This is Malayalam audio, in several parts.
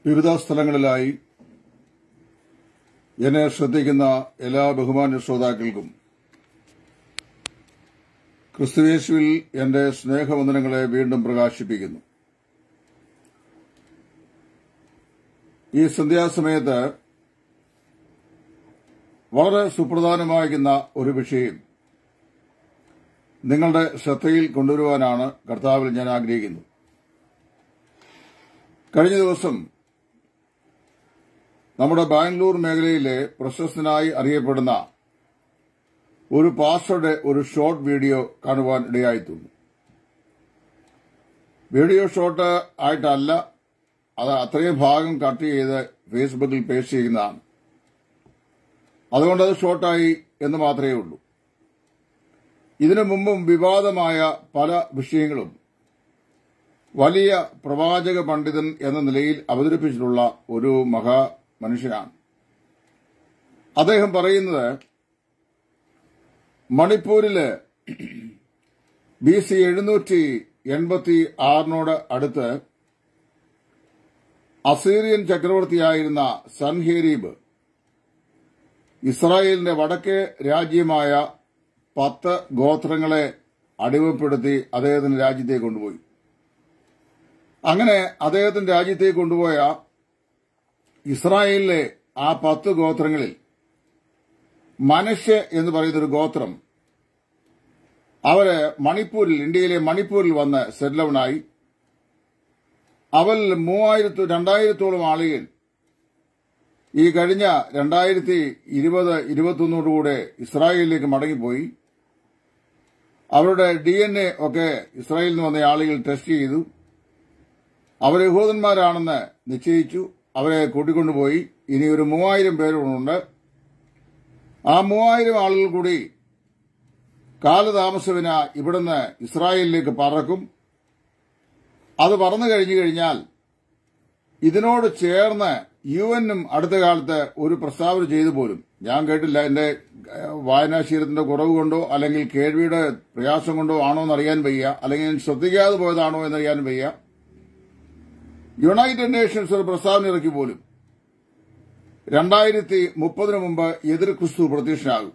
വിവിധ സ്ഥലങ്ങളിലായി എന്നെ ശ്രദ്ധിക്കുന്ന എല്ലാ ബഹുമാന്യ ശ്രോതാക്കൾക്കും ക്രിസ്തുവേശുവിൽ എന്റെ സ്നേഹവന്ദനങ്ങളെ വീണ്ടും പ്രകാശിപ്പിക്കുന്നു ഈ സന്ധ്യാസമയത്ത് വളരെ സുപ്രധാനമാകുന്ന ഒരു വിഷയം നിങ്ങളുടെ ശ്രദ്ധയിൽ കൊണ്ടുവരുവാനാണ് കർത്താവിൽ ഞാൻ ആഗ്രഹിക്കുന്നത് കഴിഞ്ഞ ദിവസം നമ്മുടെ ബാംഗ്ലൂർ മേഖലയിലെ പ്രശസ്തനായി അറിയപ്പെടുന്ന ഒരു പാസ്റ്ററുടെ ഒരു ഷോർട്ട് വീഡിയോ കാണുവാൻ ഇടയായിത്തീർന്നു വീഡിയോ ഷോർട്ട് ആയിട്ടല്ല അത് അത്രയും ഭാഗം കട്ട് ചെയ്ത് ഫേസ്ബുക്കിൽ പേസ്റ്റ് ചെയ്യുന്നതാണ് അതുകൊണ്ട് അത് ഷോർട്ടായി എന്ന് മാത്രമേ ഉള്ളൂ ഇതിനു മുമ്പും വിവാദമായ പല വിഷയങ്ങളും വലിയ പ്രവാചക പണ്ഡിതൻ എന്ന നിലയിൽ അവതരിപ്പിച്ചിട്ടുള്ള ഒരു മഹാ മനുഷ്യനാണ് അദ്ദേഹം പറയുന്നത് മണിപ്പൂരില് ബി സി എഴുന്നൂറ്റി എൺപത്തി ആറിനോട് അടുത്ത് അസീറിയൻ ചക്രവർത്തിയായിരുന്ന സൻഹേരീബ് ഇസ്രായേലിന്റെ വടക്കേ രാജ്യമായ പത്ത് ഗോത്രങ്ങളെ അടിമപ്പെടുത്തി അദ്ദേഹത്തിന്റെ രാജ്യത്തേക്ക് കൊണ്ടുപോയി അങ്ങനെ അദ്ദേഹത്തിന്റെ രാജ്യത്തേക്ക് കൊണ്ടുപോയ ഇസ്രായേലിലെ ആ പത്ത് ഗോത്രങ്ങളിൽ മനുഷ്യ എന്ന് പറയുന്നൊരു ഗോത്രം അവര് മണിപ്പൂരിൽ ഇന്ത്യയിലെ മണിപ്പൂരിൽ വന്ന് സെറ്റിലവനായി അവരിൽ മൂവായിരത്തി രണ്ടായിരത്തോളം ആളുകൾ ഈ കഴിഞ്ഞ രണ്ടായിരത്തി ഇരുപത് ഇരുപത്തൊന്നോടുകൂടെ ഇസ്രായേലിലേക്ക് മടങ്ങിപ്പോയി അവരുടെ ഡി എൻ എ ഒക്കെ ഇസ്രായേലിൽ നിന്ന് വന്ന ആളുകൾ ടെസ്റ്റ് ചെയ്തു അവർ യഹൂദന്മാരാണെന്ന് നിശ്ചയിച്ചു അവരെ കൂട്ടിക്കൊണ്ടുപോയി ഇനി ഒരു മൂവായിരം പേരുണ്ട് ആ മൂവായിരം ആളുകൾ കൂടി കാലതാമസവിന ഇവിടുന്ന് ഇസ്രായേലിലേക്ക് പറക്കും അത് പറന്നു കഴിഞ്ഞു കഴിഞ്ഞാൽ ഇതിനോട് ചേർന്ന് യു എനും അടുത്ത കാലത്ത് ഒരു പ്രസ്താവന ചെയ്തു പോലും ഞാൻ കേട്ടില്ല എന്റെ വായനാശീലത്തിന്റെ കുറവ് കൊണ്ടോ അല്ലെങ്കിൽ കേൾവിയുടെ പ്രയാസം കൊണ്ടോ ആണോ എന്നറിയാൻ വയ്യ അല്ലെങ്കിൽ ഞാൻ ശ്രദ്ധിക്കാതെ പോയതാണോ എന്നറിയാൻ വയ്യ യുണൈറ്റഡ് നേഷൻസ് ഒരു പ്രസ്താവന ഇറക്കി പോലും രണ്ടായിരത്തി മുപ്പതിനു മുമ്പ് എതിർ ക്രിസ്തു പ്രത്യക്ഷനാകും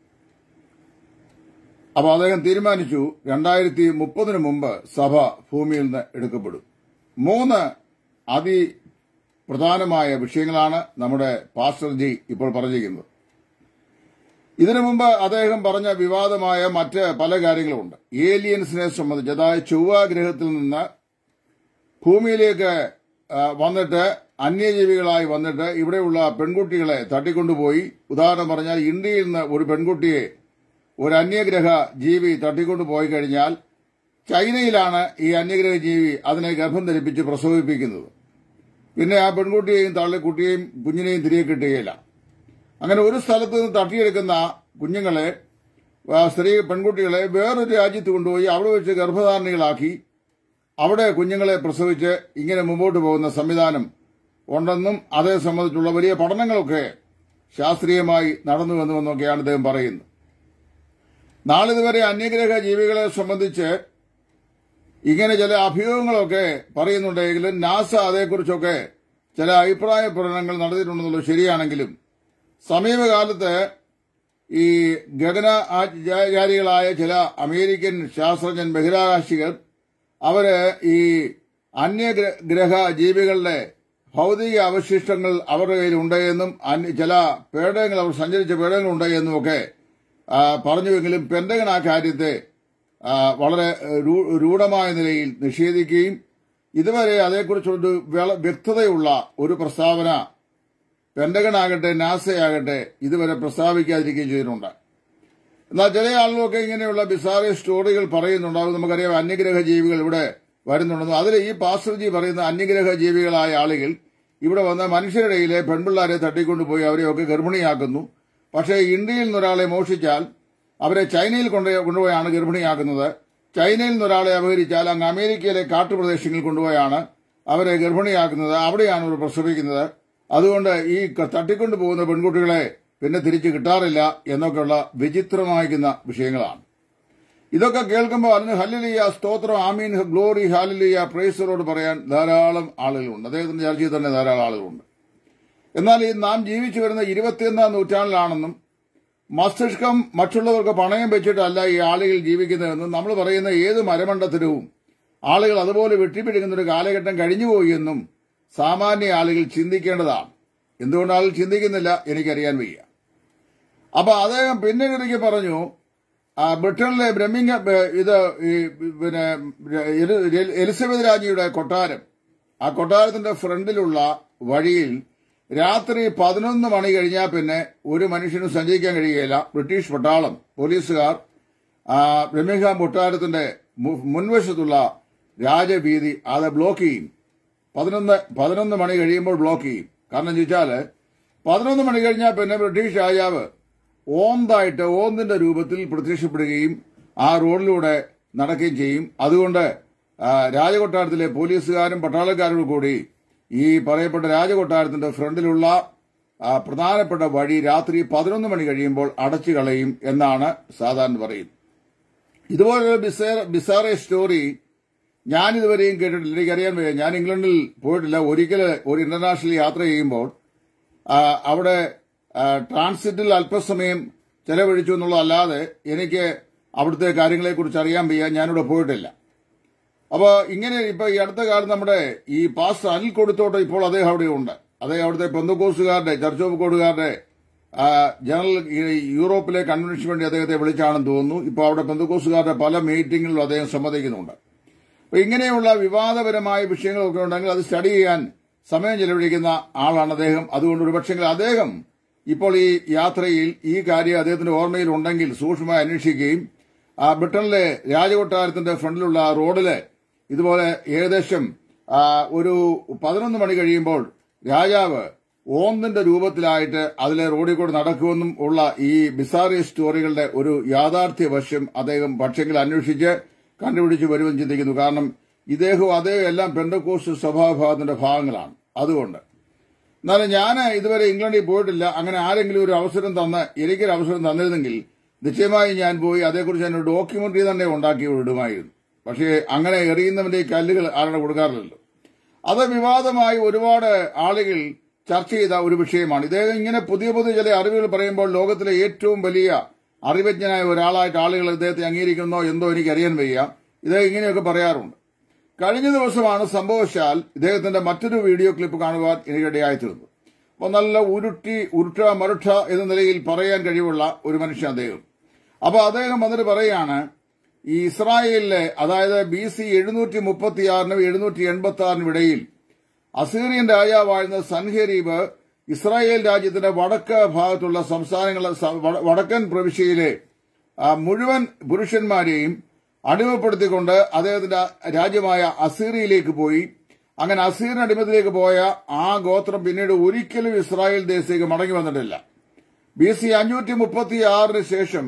അപ്പോൾ അദ്ദേഹം തീരുമാനിച്ചു രണ്ടായിരത്തി മുപ്പതിനു മുമ്പ് സഭ ഭൂമിയിൽ നിന്ന് എടുക്കപ്പെടും മൂന്ന് അതി പ്രധാനമായ വിഷയങ്ങളാണ് നമ്മുടെ പാസ്റ്റർ ജി ഇപ്പോൾ പറഞ്ഞിരിക്കുന്നത് ഇതിനു മുമ്പ് അദ്ദേഹം പറഞ്ഞ വിവാദമായ മറ്റ് പല കാര്യങ്ങളുമുണ്ട് ഏലിയൻസിനെ സംബന്ധിച്ച് അതായത് ചൊവ്വാഗ്രഹത്തിൽ നിന്ന് ഭൂമിയിലേക്ക് വന്നിട്ട് അന്യജീവികളായി വന്നിട്ട് ഇവിടെയുള്ള പെൺകുട്ടികളെ തട്ടിക്കൊണ്ടുപോയി ഉദാഹരണം പറഞ്ഞാൽ ഇന്ത്യയിൽ നിന്ന് ഒരു പെൺകുട്ടിയെ ഒരു അന്യഗ്രഹ ജീവി തട്ടിക്കൊണ്ടുപോയി കഴിഞ്ഞാൽ ചൈനയിലാണ് ഈ അന്യഗ്രഹ ജീവി അതിനെ ഗർഭം ധരിപ്പിച്ച് പ്രസവിപ്പിക്കുന്നത് പിന്നെ ആ പെൺകുട്ടിയെയും തള്ളിക്കുട്ടിയെയും കുഞ്ഞിനെയും തിരികെ കിട്ടുകയില്ല അങ്ങനെ ഒരു സ്ഥലത്ത് നിന്ന് തട്ടിയെടുക്കുന്ന കുഞ്ഞുങ്ങളെ സ്ത്രീ പെൺകുട്ടികളെ വേറൊരു രാജ്യത്ത് കൊണ്ടുപോയി അവിടെ വെച്ച് ഗർഭധാരണികളാക്കി അവിടെ കുഞ്ഞുങ്ങളെ പ്രസവിച്ച് ഇങ്ങനെ മുമ്പോട്ട് പോകുന്ന സംവിധാനം ഉണ്ടെന്നും അതേ സംബന്ധിച്ചുള്ള വലിയ പഠനങ്ങളൊക്കെ ശാസ്ത്രീയമായി നടന്നുവെന്നുമെന്നൊക്കെയാണ് അദ്ദേഹം പറയുന്നത് നാളിതുവരെ അന്യഗ്രഹ ജീവികളെ സംബന്ധിച്ച് ഇങ്ങനെ ചില അഭിയോഗങ്ങളൊക്കെ പറയുന്നുണ്ടെങ്കിലും നാസ അതേക്കുറിച്ചൊക്കെ ചില അഭിപ്രായ പ്രകടനങ്ങൾ നടത്തിയിട്ടുണ്ടെന്നുള്ളത് ശരിയാണെങ്കിലും സമീപകാലത്ത് ഈ ഗഗനചാരികളായ ചില അമേരിക്കൻ ശാസ്ത്രജ്ഞൻ ബഹിരാകാശികൾ അവര് ഈ അന്യഗ്രഹ ജീവികളുടെ ഭൗതിക അവശിഷ്ടങ്ങൾ അവരുടെ കയ്യിലുണ്ട് എന്നും ചില പേടകങ്ങൾ അവർ സഞ്ചരിച്ച പേടകങ്ങൾ ഉണ്ട് എന്നും ഒക്കെ പറഞ്ഞുവെങ്കിലും പെന്തകൻ ആ കാര്യത്തെ വളരെ രൂഢമായ നിലയിൽ നിഷേധിക്കുകയും ഇതുവരെ അതേക്കുറിച്ചൊരു വ്യക്തതയുള്ള ഒരു പ്രസ്താവന പെന്തകനാകട്ടെ നാസയാകട്ടെ ഇതുവരെ പ്രസ്താവിക്കാതിരിക്കുകയും ചെയ്തിട്ടുണ്ട് എന്നാൽ ചില ആളുകളൊക്കെ ഇങ്ങനെയുള്ള ബിസാറി സ്റ്റോറികൾ പറയുന്നുണ്ട് അത് നമുക്കറിയാം അന്യഗ്രഹ ജീവികൾ ഇവിടെ വരുന്നുണ്ടെന്നും അതിൽ ഈ പാസ്റ്റർജി പറയുന്ന അന്യഗ്രഹ ജീവികളായ ആളുകൾ ഇവിടെ വന്ന മനുഷ്യരുടെയിലെ പെൺപിള്ളാരെ തട്ടിക്കൊണ്ടുപോയി അവരെയൊക്കെ ഗർഭിണിയാക്കുന്നു പക്ഷേ ഇന്ത്യയിൽ നിന്ന് ഒരാളെ മോഷിച്ചാൽ അവരെ ചൈനയിൽ കൊണ്ടുപോയാണ് ഗർഭിണിയാക്കുന്നത് ചൈനയിൽ നിന്ന് ഒരാളെ അപഹരിച്ചാൽ അങ്ങ് അമേരിക്കയിലെ കാട്ടുപ്രദേശങ്ങളിൽ കൊണ്ടുപോയാണ് അവരെ ഗർഭിണിയാക്കുന്നത് അവിടെയാണ് അവർ പ്രസവിക്കുന്നത് അതുകൊണ്ട് ഈ തട്ടിക്കൊണ്ടു പോകുന്ന പെൺകുട്ടികളെ പിന്നെ തിരിച്ചു കിട്ടാറില്ല എന്നൊക്കെയുള്ള വിചിത്രമായിരിക്കുന്ന വിഷയങ്ങളാണ് ഇതൊക്കെ കേൾക്കുമ്പോൾ അതിന് ഹല്ലിലിയ സ്തോത്രം ആമീൻ ഗ്ലോറി ഹാലിലിയ പ്രൈസറോട് പറയാൻ ധാരാളം ആളുകളുണ്ട് അദ്ദേഹത്തിന്റെ ചർച്ചയിൽ തന്നെ ധാരാളം ആളുകളുണ്ട് എന്നാൽ ഈ നാം ജീവിച്ചു വരുന്ന ഇരുപത്തിയൊന്നാം നൂറ്റാണ്ടിലാണെന്നും മസ്തിഷ്കം മറ്റുള്ളവർക്ക് പണയം വെച്ചിട്ടല്ല ഈ ആളുകൾ ജീവിക്കുന്നതെന്നും നമ്മൾ പറയുന്ന ഏത് മരമണ്ടത്തരവും ആളുകൾ അതുപോലെ വെട്ടിപ്പിടിക്കുന്ന ഒരു കാലഘട്ടം കഴിഞ്ഞുപോയി എന്നും സാമാന്യ ആളുകൾ ചിന്തിക്കേണ്ടതാണ് എന്തുകൊണ്ട് ആളുകൾ ചിന്തിക്കുന്നില്ല എനിക്കറിയാൻ വയ്യ അപ്പൊ അദ്ദേഹം പിന്നീട് ഒരിക്കൽ പറഞ്ഞു ആ, ബ്രിട്ടനിലെ ബ്രഹ്മിംഗ ഇത് ഈ പിന്നെ എലി- എലിസബത്ത് രാജ്ഞിയുടെ കൊട്ടാരം ആ കൊട്ടാരത്തിന്റെ ഫ്രണ്ടിലുള്ള വഴിയിൽ രാത്രി പതിനൊന്ന് മണി കഴിഞ്ഞാൽ പിന്നെ ഒരു മനുഷ്യനും സഞ്ചരിക്കാൻ കഴിയുകയില്ല ബ്രിട്ടീഷ് പട്ടാളം പോലീസുകാർ ആ, ബ്രഹ്മിംഗാം കൊട്ടാരത്തിന്റെ മു- മുൻവശത്തുള്ള രാജവീതി അത് ബ്ലോക്ക് ചെയ്യും പതിനൊന്ന് പതിനൊന്ന് മണി കഴിയുമ്പോൾ ബ്ലോക്ക് ചെയ്യും കാരണം ചോദിച്ചാല് പതിനൊന്ന് മണി കഴിഞ്ഞാൽ പിന്നെ ബ്രിട്ടീഷ് രാജാവ് ഓന്തായിട്ട് ഓന്തിന്റെ രൂപത്തിൽ പ്രത്യക്ഷപ്പെടുകയും ആ റോഡിലൂടെ നടക്കുകയും ചെയ്യും അതുകൊണ്ട് ആ, രാജകൊട്ടാരത്തിലെ പോലീസുകാരും പട്ടാളക്കാരും കൂടി ഈ പറയപ്പെട്ട രാജകൊട്ടാരത്തിന്റെ ഫ്രണ്ടിലുള്ള ആ, പ്രധാനപ്പെട്ട വഴി രാത്രി പതിനൊന്ന് മണി കഴിയുമ്പോൾ അടച്ചു കളയും എന്നാണ് സാധാരണ പറയുന്നത് ഇതുപോലൊരു ബിസേർ ബിസാറെ സ്റ്റോറി ഞാൻ ഇതുവരെയും കേട്ടിട്ടില്ല എനിക്കറിയാൻ വയ്യ ഞാൻ ഇംഗ്ലണ്ടിൽ പോയിട്ടില്ല ഒരിക്കൽ ഒരു ഇന്റർനാഷണൽ യാത്ര ചെയ്യുമ്പോൾ ആ, അവിടെ ആ, ട്രാൻസിറ്റിൽ അല്പസമയം ചെലവഴിച്ചു എന്നുള്ളതല്ലാതെ എനിക്ക് അവിടുത്തെ കാര്യങ്ങളെക്കുറിച്ച് അറിയാൻ വയ്യ ഞാനിവിടെ പോയിട്ടില്ല അപ്പോൾ ഇങ്ങനെ ഇപ്പൊ ഈ അടുത്ത കാലം നമ്മുടെ ഈ പാസ് അനിൽ കൊടുത്തോട്ട് ഇപ്പോൾ അദ്ദേഹം അവിടെ ഉണ്ട് അദ്ദേഹം അവിടുത്തെ പെന്തക്കോസുകാരുടെ ചർച്ച് ഓഫ് കോഡുകാരുടെ ആ, ജനറൽ ഈ യൂറോപ്പിലെ കൺവെൻഷൻ വേണ്ടി അദ്ദേഹത്തെ വിളിച്ചാണെന്ന് തോന്നുന്നു ഇപ്പോൾ അവിടെ പെന്തക്കോസുകാരുടെ പല മീറ്റിംഗിലും അദ്ദേഹം സംബന്ധിക്കുന്നുണ്ട് അപ്പൊ ഇങ്ങനെയുള്ള വിവാദപരമായ വിഷയങ്ങളൊക്കെ ഉണ്ടെങ്കിൽ അത് സ്റ്റഡി ചെയ്യാൻ സമയം ചെലവഴിക്കുന്ന ആളാണ് അദ്ദേഹം അതുകൊണ്ട് ഒരുപക്ഷെങ്കിൽ അദ്ദേഹം ഇപ്പോൾ ഈ യാത്രയിൽ ഈ കാര്യം അദ്ദേഹത്തിന്റെ ഓർമ്മയിൽ ഉണ്ടെങ്കിൽ സൂക്ഷ്മമായി അന്വേഷിക്കുകയും ആ ബ്രിട്ടനിലെ രാജകൊട്ടാരത്തിന്റെ ഫ്രണ്ടിലുള്ള റോഡില് ഇതുപോലെ ഏകദേശം ആ, ഒരു പതിനൊന്ന് മണി കഴിയുമ്പോൾ രാജാവ് ഓന്തിന്റെ രൂപത്തിലായിട്ട് അതിലെ റോഡിൽ കൂടെ നടക്കുമെന്നും ഉള്ള ഈ ബിസാറി സ്റ്റോറികളുടെ ഒരു യാഥാർത്ഥ്യ വശം അദ്ദേഹം പക്ഷെങ്കിൽ അന്വേഷിച്ച് കണ്ടുപിടിച്ച് വരുമെന്ന് ചിന്തിക്കുന്നു കാരണം ഇദ്ദേഹവും അദ്ദേഹം എല്ലാം പെന്തക്കോസ്റ്റ് സ്വഭാവഭാഗത്തിന്റെ ഭാഗങ്ങളാണ് അതുകൊണ്ട് എന്നാലും ഞാൻ ഇതുവരെ ഇംഗ്ലണ്ടിൽ പോയിട്ടില്ല അങ്ങനെ ആരെങ്കിലും ഒരു അവസരം തന്ന് എനിക്കൊരു അവസരം തന്നിരുന്നെങ്കിൽ നിശ്ചയമായും ഞാൻ പോയി അതേക്കുറിച്ച് ഞാൻ ഒരു ഡോക്യുമെന്ററി തന്നെ ഉണ്ടാക്കി വിടുമായിരുന്നു പക്ഷേ അങ്ങനെ എറിയുന്നവന്റെ ഈ കല്ലുകൾ ആരുടെ കൊടുക്കാറില്ലല്ലോ അത് വിവാദമായി ഒരുപാട് ആളുകൾ ചർച്ച ചെയ്ത ഒരു വിഷയമാണ് ഇദ്ദേഹം ഇങ്ങനെ പുതിയ പുതിയ ചില അറിവുകൾ പറയുമ്പോൾ ലോകത്തിലെ ഏറ്റവും വലിയ അറിവജ്ഞനായ ഒരാളായിട്ട് ആളുകൾ ഇദ്ദേഹത്തെ അംഗീകരിക്കുന്നോ എന്തോ എനിക്ക് അറിയാൻ വയ്യ ഇദ്ദേഹം ഇങ്ങനെയൊക്കെ പറയാറുണ്ട് കഴിഞ്ഞ ദിവസമാണ് സംഭവശാൽ ഇദ്ദേഹത്തിന്റെ മറ്റൊരു വീഡിയോ ക്ലിപ്പ് കാണുവാൻ എനിക്കിടയായി തീർന്നു അപ്പോൾ നല്ല ഉരുട്ടി ഉരുട്ട മരുട്ട എന്ന നിലയിൽ പറയാൻ കഴിവുള്ള ഒരു മനുഷ്യൻ അദ്ദേഹം അപ്പോൾ അദ്ദേഹം വന്നിട്ട് പറയാണ് ഈ ഇസ്രായേലിലെ അതായത് ബി സി എഴുന്നൂറ്റി മുപ്പത്തിയാറിനും എഴുന്നൂറ്റി എൺപത്തി ആറിനും ഇടയിൽ അസീറിയൻ രാജാവായിരുന്ന സൻഹെരീബ് ഇസ്രായേൽ രാജ്യത്തിന്റെ വടക്ക് ഭാഗത്തുള്ള സംസ്ഥാനങ്ങളെ സ- വട- വടക്കൻ പ്രവിശ്യയിലെ ആ, മുഴുവൻ പുരുഷന്മാരെയും അടിമപ്പെടുത്തിക്കൊണ്ട് അദ്ദേഹത്തിന്റെ രാജ്യമായ അസീറിയയിലേക്ക് പോയി അങ്ങനെ അസീറിന് അടിമത്തിലേക്ക് പോയ ആ ഗോത്രം പിന്നീട് ഒരിക്കലും ഇസ്രായേൽ ദേശത്തേക്ക് മടങ്ങി വന്നിട്ടില്ല ബി സി അഞ്ഞൂറ്റി മുപ്പത്തി ആറിന് ശേഷം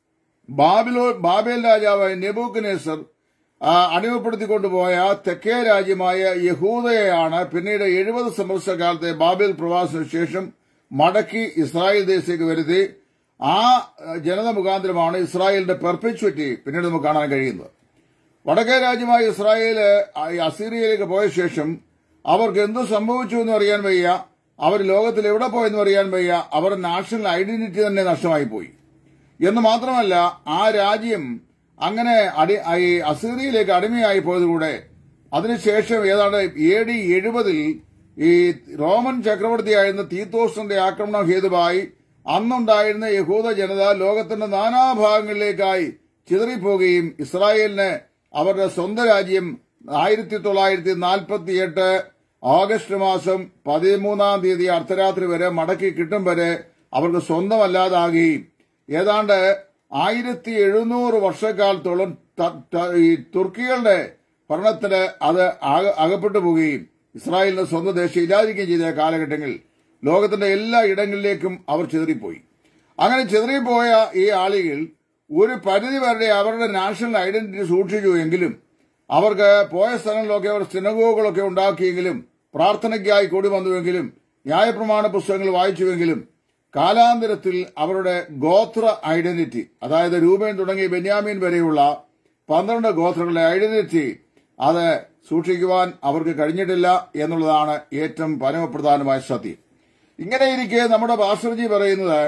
ബാബിലോ ബാബേൽ രാജാവായ നെബൂക്കനേസർ ആ, അടിമപ്പെടുത്തിക്കൊണ്ടുപോയ തെക്കേ രാജ്യമായ യഹൂദയെയാണ് പിന്നീട് എഴുപത് സംവത്സരകാലത്തെ ബാബേൽ പ്രവാസത്തിന് ശേഷം മടക്കി ഇസ്രായേൽ ദേശത്തേക്ക് വരുത്തി ആ ആ, ജനത മുഖാന്തരമാണ് ഇസ്രായേലിന്റെ പെർപെച്വറ്റി പിന്നീട് നമുക്ക് കാണാൻ കഴിയുന്നത് വടക്കേ രാജ്യമായ ഇസ്രായേൽ അസീറിയയിലേക്ക് പോയ ശേഷം അവർക്ക് എന്ത് സംഭവിച്ചു എന്ന് അറിയാൻ വയ്യ അവർ ലോകത്തിൽ എവിടെ പോയെന്ന് അറിയാൻ വയ്യ അവരുടെ നാഷണൽ ഐഡന്റിറ്റി തന്നെ നഷ്ടമായി പോയി എന്ന് മാത്രമല്ല ആ രാജ്യം അങ്ങനെ അടി ഈ അസീറിയയിലേക്ക് അടിമയായി പോയതുകൂടെ അതിനുശേഷം ഏതാണ്ട് എ ഡി എഴുപതിൽ ഈ റോമൻ ചക്രവർത്തിയായിരുന്ന തീത്തോസിന്റെ ആക്രമണം ഹേതുവായി അന്നുണ്ടായിരുന്ന യഹൂദ ജനത ലോകത്തിന്റെ നാനാഭാഗങ്ങളിലേക്കായി ചിതറിപ്പോവുകയും ഇസ്രായേലിന് അവരുടെ സ്വന്തം രാജ്യം ആയിരത്തി തൊള്ളായിരത്തി നാൽപ്പത്തി എട്ട് ഓഗസ്റ്റ് മാസം പതിമൂന്നാം തീയതി അർദ്ധരാത്രി വരെ മടക്കി കിട്ടും വരെ അവർക്ക് സ്വന്തമല്ലാതാകുകയും ഏതാണ്ട് ആയിരത്തി എഴുന്നൂറ് വർഷക്കാലത്തോളം ത- ത- ഈ തുർക്കികളുടെ ഭരണത്തിന് അത് ആക- അകപ്പെട്ടു പോവുകയും ഇസ്രായേലിന്റെ സ്വന്തം ദേശം ഇല്ലാതിരിക്കുകയും ചെയ്ത കാലഘട്ടങ്ങളിൽ ലോകത്തിന്റെ എല്ലാ ഇടങ്ങളിലേക്കും അവർ ചിതറിപ്പോയി അങ്ങനെ ചിതറിപ്പോയ ഈ ആളുകൾ ഒരു പരിധി വരെ അവരുടെ നാഷണൽ ഐഡന്റിറ്റി സൂക്ഷിച്ചു എങ്കിലും അവർക്ക് പോയ സ്ഥലങ്ങളിലൊക്കെ അവർ സിനഗോഗുകളൊക്കെ ഉണ്ടാക്കിയെങ്കിലും പ്രാർത്ഥനയ്ക്കായി കൂടി വന്നുവെങ്കിലും ന്യായപ്രമാണ പുസ്തകങ്ങൾ വായിച്ചുവെങ്കിലും കാലാന്തരത്തിൽ അവരുടെ ഗോത്ര ഐഡന്റിറ്റി അതായത് രൂപൻ തുടങ്ങി ബെന്യാമീൻ വരെയുള്ള പന്ത്രണ്ട് ഗോത്രങ്ങളുടെ ഐഡന്റിറ്റി അത് സൂക്ഷിക്കുവാൻ അവർക്ക് കഴിഞ്ഞിട്ടില്ല എന്നുള്ളതാണ് ഏറ്റവും പരമപ്രധാനമായ സത്യം ഇങ്ങനെയിരിക്കെ നമ്മുടെ ഭാസ്കർജി പറയുന്നത്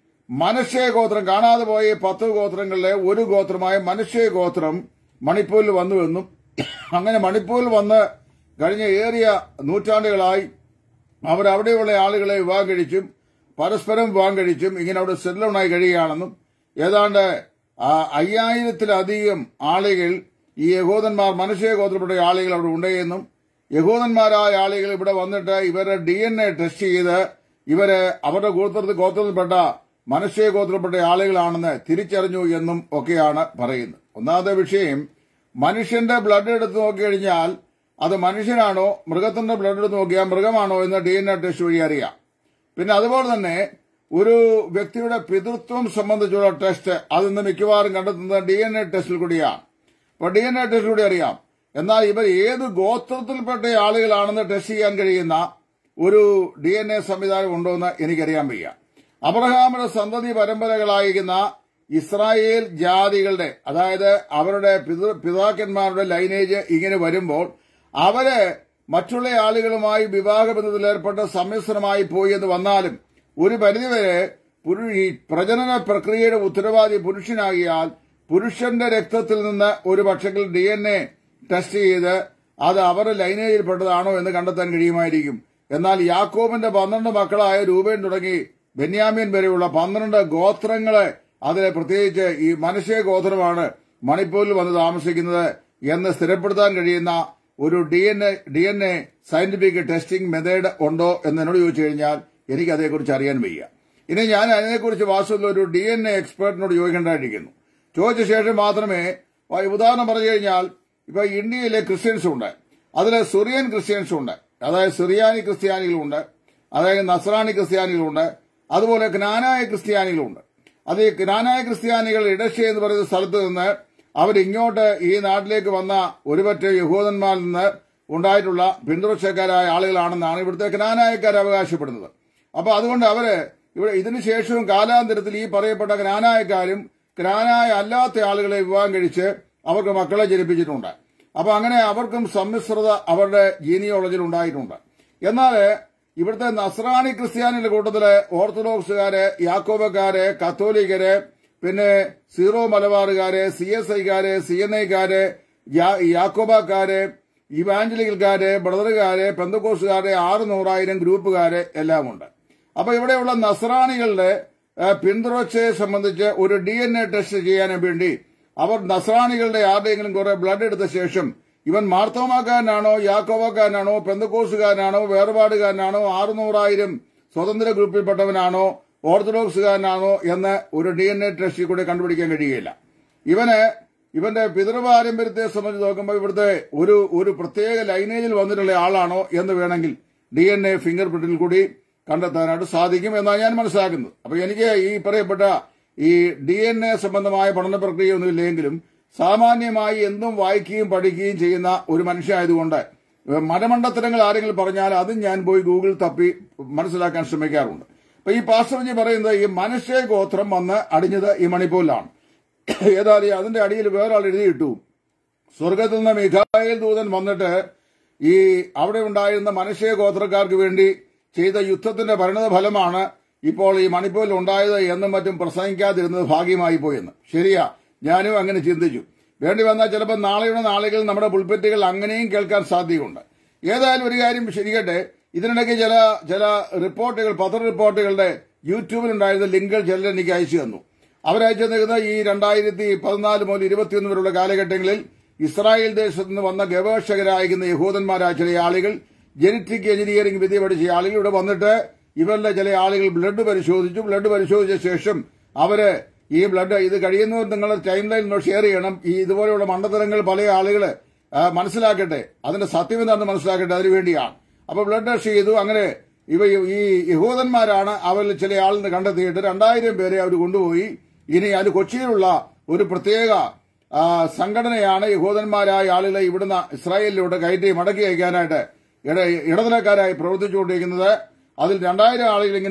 മനുഷ്യ ഗോത്രം കാണാതെ പോയ ഈ പത്ത് ഗോത്രങ്ങളിലെ ഒരു ഗോത്രമായ മനുഷ്യ ഗോത്രം മണിപ്പൂരിൽ വന്നുവെന്നും അങ്ങനെ മണിപ്പൂരിൽ വന്ന് കഴിഞ്ഞ ഏറിയ നൂറ്റാണ്ടുകളായി അവർ അവിടെയുള്ള ആളുകളെ വിവാഹം കഴിച്ചും പരസ്പരം വിവാഹം കഴിച്ചും ഇങ്ങനെ അവിടെ സെറ്റിലൗണായി കഴിയുകയാണെന്നും ഏതാണ്ട് ആ, അയ്യായിരത്തിലധികം ആളുകൾ ഈ യഹൂദന്മാർ മനുഷ്യ ഗോത്രപ്പെട്ട ആളുകൾ അവിടെ ഉണ്ടെന്നും യഹൂദന്മാരായ ആളുകൾ ഇവിടെ വന്നിട്ട് ഇവരെ ഡി എൻ എ ടെസ്റ്റ് ചെയ്ത് ഇവര് അവരുടെ ഗോത്രത്തിൽ ഗോത്രത്തിൽപ്പെട്ട മനുഷ്യ ഗോത്രപ്പെട്ട ആളുകളാണെന്ന് തിരിച്ചറിഞ്ഞു എന്നും ഒക്കെയാണ് പറയുന്നത് ഒന്നാമത്തെ വിഷയം മനുഷ്യന്റെ ബ്ലഡ് എടുത്ത് നോക്കിക്കഴിഞ്ഞാൽ അത് മനുഷ്യനാണോ മൃഗത്തിന്റെ ബ്ലഡ് എടുത്ത് നോക്കിയാൽ മൃഗമാണോ എന്ന് ഡി എൻ എ ടെസ്റ്റ് വഴി അറിയാം പിന്നെ അതുപോലെ തന്നെ ഒരു വ്യക്തിയുടെ പിതൃത്വം സംബന്ധിച്ചുള്ള ടെസ്റ്റ് അതിന്ന് മിക്കവാറും കണ്ടെത്തുന്നത് ഡി എൻ എ ടെസ്റ്റിൽ കൂടിയാണ് അപ്പൊ ഡി എൻ എ ടെസ്റ്റിൽ കൂടി അറിയാം എന്നാൽ ഇവർ ഏത് ഗോത്രത്തിൽപ്പെട്ട ആളുകളാണെന്ന് ടെസ്റ്റ് ചെയ്യാൻ കഴിയുന്ന ഒരു ഡി എൻ എ സംവിധാനം ഉണ്ടോ എന്ന് എനിക്കറിയാൻ വയ്യ അബ്രഹാമിന്റെ സന്തതി പരമ്പരകളായിരിക്കുന്ന ഇസ്രായേൽ ജാതികളുടെ അതായത് അവരുടെ പിതൃ പിതാക്കന്മാരുടെ ലൈനേജ് ഇങ്ങനെ വരുമ്പോൾ അവര് മറ്റുള്ള ആളുകളുമായി വിവാഹബന്ധത്തിൽ ഏർപ്പെട്ട് സമ്മിശ്രമായി പോയി എന്ന് വന്നാലും ഒരു പരിധിവരെ പുരു- ഈ പ്രജനന പ്രക്രിയയുടെ ഉത്തരവാദി പുരുഷനാകിയാൽ പുരുഷന്റെ രക്തത്തിൽ നിന്ന് ഒരു പക്ഷെങ്കിൽ ഡി എൻ എ ടെസ്റ്റ് ചെയ്ത് അത് അവരുടെ ലൈനേജിൽപ്പെട്ടതാണോ എന്ന് കണ്ടെത്താൻ കഴിയുമായിരിക്കും എന്നാൽ യാക്കോബിന്റെ പന്ത്രണ്ട് മക്കളായ രൂപൻ തുടങ്ങി ബെന്യാമീൻ വരെയുള്ള പന്ത്രണ്ട് ഗോത്രങ്ങളെ അതിലെ പ്രത്യേകിച്ച് ഈ മനുഷ്യ ഗോത്രമാണ് മണിപ്പൂരിൽ വന്ന് താമസിക്കുന്നത് എന്ന് സ്ഥിരപ്പെടുത്താൻ കഴിയുന്ന ഒരു D N A D N A scientific testing method ഉണ്ടോ എന്ന് എന്നോട് ചോദിച്ചു കഴിഞ്ഞാൽ എനിക്ക് അതേക്കുറിച്ച് അറിയാൻ വയ്യ ഇനി ഞാൻ അതിനെക്കുറിച്ച് വാസ്തവത്തിൽ ഒരു ഡി എൻ എ എക്സ്പേർട്ടിനോട് ചോദിക്കേണ്ടതായിരിക്കുന്നു ചോദിച്ച ശേഷം മാത്രമേ ആ, ഉദാഹരണം പറഞ്ഞു കഴിഞ്ഞാൽ ഇപ്പൊ ഇന്ത്യയിലെ ക്രിസ്ത്യൻസ് ഉണ്ട് അതിലെ സിറിയൻ ക്രിസ്ത്യൻസ് ഉണ്ട് അതായത് സിറിയാനി ക്രിസ്ത്യാനികളുണ്ട് അതായത് നസ്രാണി ക്രിസ്ത്യാനികളുണ്ട് അതുപോലെ ജ്ഞാനായ ക്രിസ്ത്യാനികളുണ്ട് അത് ഈ ജ്ഞാനായ ക്രിസ്ത്യാനികൾ ഇടശ്ശ എന്ന് പറയുന്ന സ്ഥലത്ത് നിന്ന് അവരിങ്ങോട്ട് ഈ നാട്ടിലേക്ക് വന്ന ഒരുപറ്റ യഹൂദന്മാരിൽ നിന്ന് ഉണ്ടായിട്ടുള്ള പിന്തുടർച്ചക്കാരായ ആളുകളാണെന്നാണ് ഇവിടുത്തെ ജ്ഞാനായക്കാർ അവകാശപ്പെടുന്നത് അപ്പൊ അതുകൊണ്ട് അവര് ഇവിടെ ഇതിനുശേഷവും കാലാന്തരത്തിൽ ഈ പറയപ്പെട്ട ജ്ഞാനായക്കാരും ജ്ഞാനായ അല്ലാത്ത ആളുകളെ വിവാഹം കഴിച്ച് അവർക്ക് മക്കളെ ജനിപ്പിച്ചിട്ടുണ്ട് അപ്പൊ അങ്ങനെ അവർക്കും സമ്മിശ്രത അവരുടെ ജീനിയോളജിയിൽ ഉണ്ടായിട്ടുണ്ട് എന്നാൽ ഇവിടുത്തെ നസ്രാണി ക്രിസ്ത്യാനികളുടെ കൂട്ടത്തില് ഓർത്തഡോക്സുകാര് യാക്കോബക്കാര് കത്തോലിക്കര് പിന്നെ സീറോ മലബാറുകാര് സി എസ് ഐക്കാര് സി എൻ ഐക്കാര് യാക്കോബക്കാര് ഇവാഞ്ചലിക്കൽക്കാര് ബ്രദറുകാര് പെന്തക്കോസുകാര് ആറ് നൂറായിരം ഗ്രൂപ്പുകാര് എല്ലാമുണ്ട് അപ്പൊ ഇവിടെയുള്ള നസ്രാണികളുടെ ആ, പിന്തുടർച്ചയെ സംബന്ധിച്ച് ഒരു ഡി എൻ എ ടെസ്റ്റ് ചെയ്യാൻ വേണ്ടി അവർ നസ്രാണികളുടെ ആരുടെയെങ്കിലും കുറെ ബ്ലഡ് എടുത്ത ശേഷം ഇവൻ മാർത്തോമാക്കാരനാണോ യാക്കോവക്കാരനാണോ പെന്തക്കോസുകാരനാണോ വേർപാടുകാരനാണോ ആറുനൂറായിരം സ്വതന്ത്ര ഗ്രൂപ്പിൽപ്പെട്ടവനാണോ ഓർത്തഡോക്സുകാരനാണോ എന്ന് ഒരു ഡി എൻ എ ടെസ്റ്റിൽ കൂടെ കണ്ടുപിടിക്കാൻ കഴിയുകയില്ല ഇവന് ഇവന്റെ പിതൃപാരമ്പര്യത്തെ സംബന്ധിച്ച് നോക്കുമ്പോൾ ഇവിടുത്തെ ഒരു ഒരു പ്രത്യേക ലൈനേജിൽ വന്നിട്ടുള്ള ആളാണോ എന്ന് വേണമെങ്കിൽ ഡി എൻ എ ഫിംഗർ പ്രിന്റിൽ കൂടി കണ്ടെത്താനായിട്ട് സാധിക്കും എന്നാണ് ഞാൻ മനസ്സിലാക്കുന്നത് അപ്പൊ എനിക്ക് ഈ പറയപ്പെട്ട ഈ ഡി എൻ എ സംബന്ധമായ പഠന പ്രക്രിയ ഇല്ലെങ്കിലും സാമാന്യമായി എന്തും വായിക്കുകയും പഠിക്കുകയും ചെയ്യുന്ന ഒരു മനുഷ്യനായതുകൊണ്ട് മരമണ്ടത്തരങ്ങൾ ആരെങ്കിലും പറഞ്ഞാൽ അതും ഞാൻ പോയി ഗൂഗിൾ തപ്പി മനസ്സിലാക്കാൻ ശ്രമിക്കാറുണ്ട് അപ്പൊ ഈ പാസ്റ്റർജി പറയുന്നത് ഈ മനുഷ്യ ഗോത്രം വന്ന് അടിഞ്ഞത് ഈ മണിപ്പൂരിലാണ് ഏതായാലും അതിന്റെ അടിയിൽ വേറൊരാൾ എഴുതിയിട്ടു സ്വർഗത്തിൽ നിന്ന് മിഖായേൽ ദൂതൻ വന്നിട്ട് ഈ അവിടെ ഉണ്ടായിരുന്ന മനുഷ്യ ഗോത്രക്കാർക്ക് വേണ്ടി ചെയ്ത യുദ്ധത്തിന്റെ പരിണത ഫലമാണ് ഇപ്പോൾ ഈ മണിപ്പൂരിൽ ഉണ്ടായത് എന്നും മറ്റും പ്രസംഗിക്കാതിരുന്നത് ഭാഗ്യമായി പോയെന്ന് ശരിയാ ഞാനും അങ്ങനെ ചിന്തിച്ചു വേണ്ടി വന്നാൽ ചിലപ്പോൾ നാളെയുടെ നാളുകളിൽ നമ്മുടെ പുൽപ്പറ്റുകൾ അങ്ങനെയും കേൾക്കാൻ സാധ്യതയുണ്ട് ഏതായാലും ഒരു കാര്യം ശരിക്കട്ടെ ഇതിനിടയ്ക്ക് ചില ചില റിപ്പോർട്ടുകൾ പത്ര റിപ്പോർട്ടുകളുടെ യൂട്യൂബിലുണ്ടായിരുന്ന ലിങ്കുകൾ ചിലർ എനിക്ക് അയച്ചു തന്നു അവരയച്ചു തന്നിരുന്ന ഈ രണ്ടായിരത്തി പതിനാല് മുതൽ ഇരുപത്തിയൊന്ന് വരെയുള്ള കാലഘട്ടങ്ങളിൽ ഇസ്രായേൽ ദേശത്ത് നിന്ന് വന്ന ഗവേഷകരായിരിക്കുന്ന യഹൂദന്മാരായ ചില ആളുകൾ ജനറ്റിക് എഞ്ചിനീയറിംഗ് വിദ്യ പഠിച്ച ആളുകൾ ഇവിടെ വന്നിട്ട് ഇവരിലെ ചില ആളുകൾ ബ്ലഡ് പരിശോധിച്ചു ബ്ലഡ് പരിശോധിച്ച ശേഷം അവര് ഈ ബ്ലഡ് ഇത് കഴിയുന്നവർ നിങ്ങളുടെ ടൈം ലൈൻ ഷെയർ ചെയ്യണം ഈ ഇതുപോലെയുള്ള മണ്ടത്തരങ്ങൾ പല ആളുകൾ മനസ്സിലാക്കട്ടെ അതിന്റെ സത്യം എന്താണെന്ന് മനസ്സിലാക്കട്ടെ അതിനുവേണ്ടിയാണ് അപ്പൊ ബ്ലഡ് ടെസ്റ്റ് ചെയ്തു അങ്ങനെ ഇവ ഈ യഹൂദന്മാരാണ് അവരിൽ ചില ആളിന് കണ്ടെത്തിയിട്ട് രണ്ടായിരം പേരെ അവർ കൊണ്ടുപോയി ഇനി അത് കൊച്ചിയിലുള്ള ഒരു പ്രത്യേക ആ, സംഘടനയാണ് യഹൂദന്മാരായ ആളുകളെ ഇവിടുന്ന് ഇസ്രായേലിലൂടെ കയറ്റി മടക്കി അയക്കാനായിട്ട് ഇട ഇടനിലക്കാരായി പ്രവർത്തിച്ചുകൊണ്ടിരിക്കുന്നത് അതിൽ രണ്ടായിരം ആളുകൾ ഇങ്ങനെ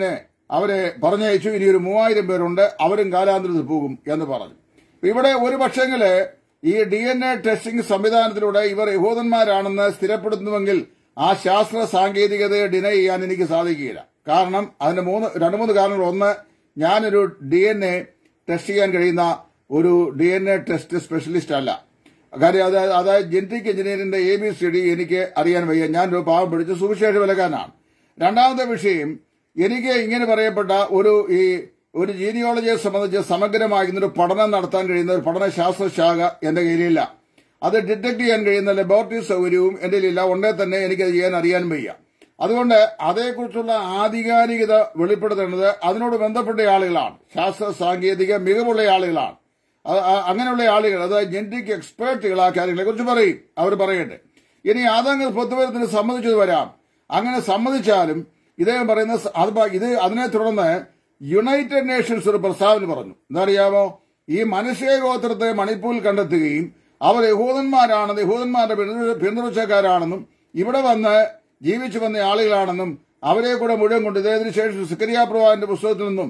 അവരെ പറഞ്ഞയച്ചു ഇനി ഒരു മൂവായിരം പേരുണ്ട് അവരും കാലാന്തരത്തിൽ പോകും എന്ന് പറഞ്ഞു ഇവിടെ ഒരു പക്ഷെങ്കില് ഈ ഡി എൻ എ ടെസ്റ്റിംഗ് സംവിധാനത്തിലൂടെ ഇവർ യഹൂദന്മാരാണെന്ന് സ്ഥിരപ്പെടുത്തുന്നുവെങ്കിൽ ആ ശാസ്ത്ര സാങ്കേതികതയെ ഡിനൈ ചെയ്യാൻ എനിക്ക് സാധിക്കുകയില്ല കാരണം അതിന്റെ മൂന്ന് രണ്ട് മൂന്ന് കാരണങ്ങൾ ഒന്ന് ഞാനൊരു ഡി എൻ എ ടെസ്റ്റ് ചെയ്യാൻ കഴിയുന്ന ഒരു D N A test specialist അല്ല കാര്യം അതായത് അതായത് ജനറ്റിക് എഞ്ചിനീയറിംഗിന്റെ എ ബി സി ഡി എനിക്ക് അറിയാൻ വയ്യ ഞാനൊരു പാവം പിടിച്ച് സുവിശേഷ വിലക്കാരനാണ് രണ്ടാമത്തെ വിഷയം എനിക്ക് ഇങ്ങനെ പറയപ്പെട്ട ഒരു ഈ ഒരു ജീനിയോളജിയെ സംബന്ധിച്ച് സമഗ്രമാകുന്ന ഒരു പഠനം നടത്താൻ കഴിയുന്ന ഒരു പഠനശാസ്ത്ര ശാഖ എന്റെ കയ്യിലില്ല അത് ഡിറ്റക്ട് ചെയ്യാൻ കഴിയുന്ന ലബോറട്ടറി സൗകര്യവും എന്റെ ഇല്ല ഉണ്ടേ തന്നെ എനിക്കത് ചെയ്യാൻ അറിയാൻ വയ്യ അതുകൊണ്ട് അതേക്കുറിച്ചുള്ള ആധികാരികത വെളിപ്പെടുത്തേണ്ടത് അതിനോട് ബന്ധപ്പെട്ട ആളുകളാണ് ശാസ്ത്ര സാങ്കേതിക മികവുള്ള ആളുകളാണ് അത് ആ- അങ്ങനെയുള്ള ആളുകൾ അതായത് ജനറ്റിക് എക്സ്പേർട്ടുകൾ ആ കാര്യങ്ങളെ കുറിച്ച് പറയും അവർ പറയട്ടെ ഇനി അതങ്ങ് പൊതുവരത്തിന് സമ്മതിച്ചത് വരാം അങ്ങനെ സമ്മതിച്ചാലും ഇദ്ദേഹം പറയുന്ന സ- അത് പ- ഇത് അതിനെ തുടർന്ന് യുണൈറ്റഡ് നേഷൻസ് ഒരു പ്രസ്താവന പറഞ്ഞു എന്താറിയാമോ ഈ മനുഷ്യഗോത്രത്തെ മണിപ്പൂരിൽ കണ്ടെത്തുകയും അവർ യഹൂദന്മാരാണെന്ന് യഹൂദന്മാരുടെ പിന്തുണ- പിന്തുണച്ചക്കാരാണെന്നും ഇവിടെ വന്ന് ജീവിച്ചു വന്ന ആളുകളാണെന്നും അവരെ കൂടെ മുഴുവൻ കൊണ്ട് ഇദ്ദേഹത്തിന് ശേഷം സിക്കരിയ പ്രവാഹിന്റെ പുസ്തകത്തിൽ നിന്നും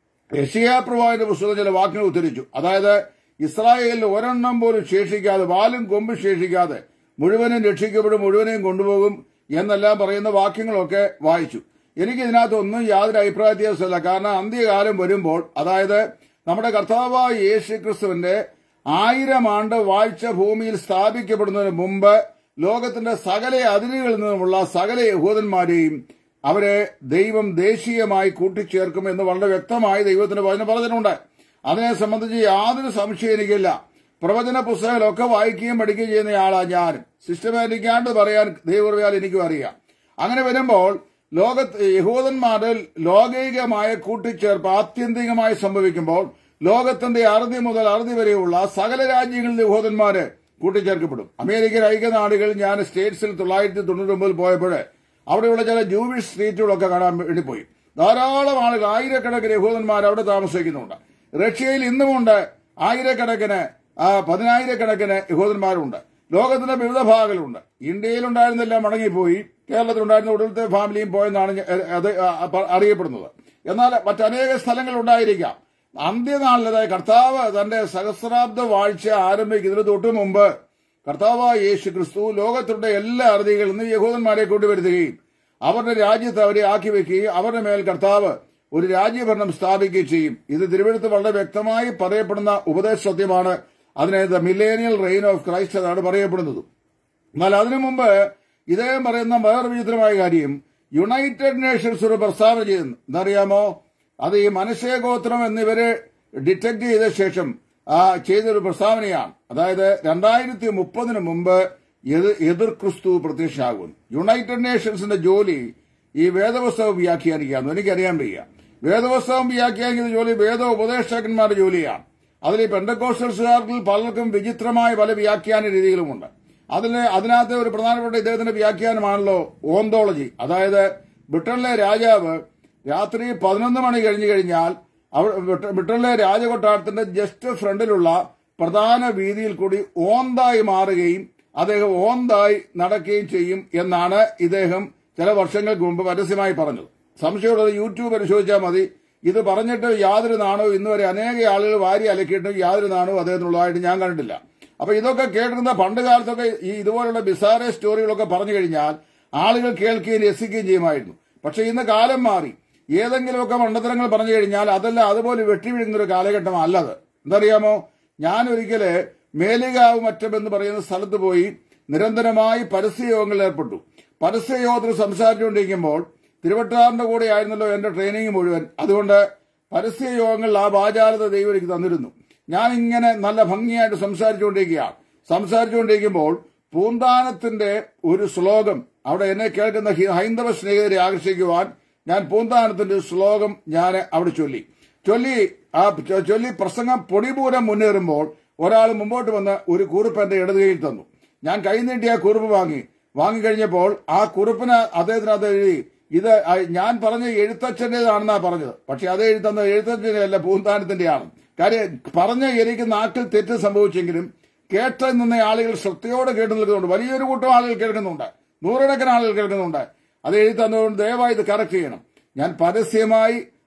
യഷിയ പ്രവാഹിന്റെ പുസ്തകം ചില വാക്കുകൾ ഉദ്ധരിച്ചു അതായത് ഇസ്രായേലിൽ ഒരെണ്ണം പോലും ശേഷിക്കാതെ വാലും കൊമ്പ് ശേഷിക്കാതെ മുഴുവനും രക്ഷിക്കപ്പെടും മുഴുവനെയും കൊണ്ടുപോകും എന്നെല്ലാം പറയുന്ന വാക്യങ്ങളൊക്കെ വായിച്ചു എനിക്ക് ഇതിനകത്തൊന്നും യാതൊരു അഭിപ്രായ വ്യത്യാസമില്ല കാരണം അന്ത്യകാലം വരുമ്പോൾ അതായത് നമ്മുടെ കർത്താവായ യേശു ക്രിസ്തുവിന്റെ ആയിരം ആണ്ട് വാഴ്ച ഭൂമിയിൽ സ്ഥാപിക്കപ്പെടുന്നതിന് മുമ്പ് ലോകത്തിന്റെ സകല അതിരുകളിൽ നിന്നുമുള്ള സകല യഹൂദന്മാരെയും അവരെ ദൈവം ദേശീയമായി കൂട്ടിച്ചേർക്കും എന്ന് വളരെ വ്യക്തമായി ദൈവത്തിന്റെ വചനം പറഞ്ഞിട്ടുണ്ട് അതിനെ സംബന്ധിച്ച് യാതൊരു സംശയം എനിക്കില്ല പ്രവചന പുസ്തകങ്ങളൊക്കെ വായിക്കുകയും പഠിക്കുകയും ചെയ്യുന്ന ആളാ ഞാനും സിസ്റ്റമാറ്റിക്കാണ്ട് പറയാൻ ദൈവറിയാൽ എനിക്കും അറിയാം അങ്ങനെ വരുമ്പോൾ ലോകത്ത് യഹൂദന്മാരിൽ ലോകൈകമായ കൂട്ടിച്ചേർപ്പ് ആത്യന്തികമായി സംഭവിക്കുമ്പോൾ ലോകത്തിന്റെ അറുതി മുതൽ അറുതി വരെയുള്ള സകല രാജ്യങ്ങളിലെ യഹൂദന്മാര് കൂട്ടിച്ചേർക്കപ്പെടും അമേരിക്കൻ ഐക്യനാടുകൾ ഞാൻ സ്റ്റേറ്റ്സിൽ തൊള്ളായിരത്തി തൊണ്ണൂറ്റി ഒമ്പതിൽ പോയപ്പോൾ അവിടെയുള്ള ചില ജൂവിഷ് സ്ട്രീറ്റുകളൊക്കെ കാണാൻ വേണ്ടി പോയി ധാരാളം ആളുകൾ ആയിരക്കണക്കിന് യഹൂദന്മാർ അവിടെ താമസിക്കുന്നുണ്ട് റഷ്യയിൽ ഇന്നുമുണ്ട് ആയിരക്കണക്കിന് ആ, പതിനായിരക്കണക്കിന് യഹൂദന്മാരുണ്ട് ലോകത്തിന്റെ വിവിധ ഭാഗങ്ങളുണ്ട് ഇന്ത്യയിലുണ്ടായിരുന്നെല്ലാം മടങ്ങിപ്പോയി കേരളത്തിലുണ്ടായിരുന്ന ഒടുവിലത്തെ ഫാമിലിയും പോയെന്നാണ് ഞ- അത് ആ, പ- അറിയപ്പെടുന്നത് എന്നാൽ മറ്റനേക സ്ഥലങ്ങൾ ഉണ്ടായിരിക്കാം അന്ത്യനാളിൽ അതായത് കർത്താവ് തന്റെ സഹസ്രാബ്ദ വാഴ്ച ആരംഭിക്കുന്നതിന് തൊട്ടു മുമ്പ് കർത്താവായ യേശു ക്രിസ്തു ലോകത്തിലുള്ള എല്ലാ അറുതികളിൽ നിന്ന് യഹൂദന്മാരെ കൊണ്ടുവരുത്തുകയും അവരുടെ രാജ്യത്ത് അവരെ ആക്കി വെക്കുകയും അവരുടെ മേൽ കർത്താവ് ഒരു രാജ്യഭരണം സ്ഥാപിക്കുകയും ചെയ്യും ഇത് തിരുവനന്തപുരത്ത് വളരെ വ്യക്തമായി പറയപ്പെടുന്ന ഉപദേശ സത്യമാണ് അതിനെ the millennial reign of Christ എന്നാണ് പറയപ്പെടുന്നത് എന്നാൽ അതിനു മുമ്പ് ഇദ്ദേഹം പറയുന്ന വേറെ വിചിത്രമായ കാര്യം യുണൈറ്റഡ് നേഷൻസ് ഒരു പ്രസ്താവന ചെയ്യുന്നു എന്തറിയാമോ അത് ഈ മനുഷ്യഗോത്രം എന്നിവരെ ഡിറ്റക്ട് ചെയ്ത ശേഷം ആ ചെയ്തൊരു പ്രസ്താവനയാണ് അതായത് രണ്ടായിരത്തി മുപ്പതിന് മുമ്പ് എതിർ എതിർ ക്രിസ്തു പ്രത്യക്ഷമാകും യുണൈറ്റഡ് നേഷൻസിന്റെ ജോലി ഈ വേദപുസ്തകം വ്യാഖ്യാനിക്കാമെന്ന് എനിക്കറിയാൻ വയ്യ വേദപുസ്തകം വ്യാഖ്യാനിക്കുന്ന ജോലി വേദ ഉപദേഷ്ടാക്കന്മാരുടെ ജോലിയാണ് അതിൽ ഈ പെന്തക്കോസ്റ്റൽസുകാർക്കിൽ പലർക്കും വിചിത്രമായ പല വ്യാഖ്യാന രീതികളുമുണ്ട് അതിന് അതിനകത്ത് ഒരു പ്രധാനപ്പെട്ട ഇദ്ദേഹത്തിന്റെ വ്യാഖ്യാനമാണല്ലോ ഓന്തോളജി അതായത് ബ്രിട്ടനിലെ രാജാവ് രാത്രി പതിനൊന്ന് മണി കഴിഞ്ഞു കഴിഞ്ഞാൽ അവ- ബ്രിട്ട- ബ്രിട്ടനിലെ രാജകൊട്ടാരത്തിന്റെ ജസ്റ്റ് ഫ്രണ്ടിലുള്ള പ്രധാന വീതിയിൽ കൂടി ഓന്തായി മാറുകയും അദ്ദേഹം ഓന്തായി നടക്കുകയും ചെയ്യും എന്നാണ് ഇദ്ദേഹം ചില വർഷങ്ങൾക്ക് മുമ്പ് പരസ്യമായി പറഞ്ഞത് സംശയമുള്ളത് യൂട്യൂബ് പരിശോധിച്ചാൽ മതി ഇത് പറഞ്ഞിട്ട് യാതൊരു നാണവും ഇന്ന് വരെ അനേക ആളുകൾ വാരി അലക്കിയിട്ടും യാതൊരു നാണവും അദ്ദേഹത്തിനുള്ളതായിട്ട് ഞാൻ കണ്ടിട്ടില്ല അപ്പൊ ഇതൊക്കെ കേട്ടിരുന്ന പണ്ട് കാലത്തൊക്കെ ഈ ഇതുപോലുള്ള ബിസാറെ സ്റ്റോറികളൊക്കെ പറഞ്ഞു കഴിഞ്ഞാൽ ആളുകൾ കേൾക്കുകയും രസിക്കുകയും ചെയ്യുമായിരുന്നു പക്ഷെ ഇന്ന് കാലം മാറി ഏതെങ്കിലുമൊക്കെ മണ്ടത്തരങ്ങൾ പറഞ്ഞു കഴിഞ്ഞാൽ അതെല്ലാം അതുപോലെ വെട്ടിവിഴുങ്ങുന്ന ഒരു കാലഘട്ടമല്ലത് എന്തറിയാമോ ഞാൻ ഒരിക്കല് മേലുകാവ് മറ്റം എന്ന് പറയുന്ന സ്ഥലത്ത് പോയി നിരന്തരമായി പരസ്യയോഗങ്ങളിൽ ഏർപ്പെട്ടു പരസ്യയോഗത്തിൽ സംസാരിച്ചുകൊണ്ടിരിക്കുമ്പോൾ തിരുവട്ടാറിന്റെ കൂടെ ആയിരുന്നല്ലോ എന്റെ ട്രെയിനിങ് മുഴുവൻ അതുകൊണ്ട് പരസ്യയോഗങ്ങളിൽ ആ വാചാലത ദൈവം എനിക്ക് തന്നിരുന്നു ഞാൻ ഇങ്ങനെ നല്ല ഭംഗിയായിട്ട് സംസാരിച്ചുകൊണ്ടിരിക്കുകയാണ് സംസാരിച്ചുകൊണ്ടിരിക്കുമ്പോൾ പൂന്താനത്തിന്റെ ഒരു ശ്ലോകം അവിടെ എന്നെ കേൾക്കുന്ന ഹി- ഹൈന്ദവ സ്നേഹിതരെ ആകർഷിക്കുവാൻ ഞാൻ പൂന്താനത്തിന്റെ ഒരു ശ്ലോകം ഞാൻ അവിടെ ചൊല്ലി ചൊല്ലി ആ ചൊ- ചൊല്ലി പ്രസംഗം പൊടിപൂരം മുന്നേറുമ്പോൾ ഒരാൾ മുമ്പോട്ട് വന്ന് ഒരു കുറിപ്പ് എന്റെ ഇടത് കൈയിൽ തന്നു ഞാൻ കൈ നീട്ടി ആ കുറിപ്പ് വാങ്ങി വാങ്ങിക്കഴിഞ്ഞപ്പോൾ ആ കുറിപ്പിന് അദ്ദേഹത്തിനകത്ത് എഴുതി ഇത് ആ- ഞാൻ പറഞ്ഞ എഴുത്തച്ഛൻ്റെതാണെന്നാ പറഞ്ഞത് പക്ഷെ അത് എഴുതുന്ന എഴുത്തച്ഛന്റെ അല്ല പൂന്താനത്തിന്റെയാണ് കാര്യം പറഞ്ഞ എനിക്ക് നാക്കിൽ തെറ്റ് സംഭവിച്ചെങ്കിലും കേട്ട നിന്ന ആളുകൾ ശ്രദ്ധയോടെ കേട്ടു നിൽക്കുന്നുണ്ട് വലിയൊരു കൂട്ടം ആളുകൾ കേൾക്കുന്നുണ്ട് നൂറുകണക്കിന് ആളുകൾ കേൾക്കുന്നുണ്ട് അത് എഴുതി തന്നതുകൊണ്ട് ദയവായി ഇത് കറക്റ്റ് ചെയ്യണം ഞാൻ പരസ്യമായി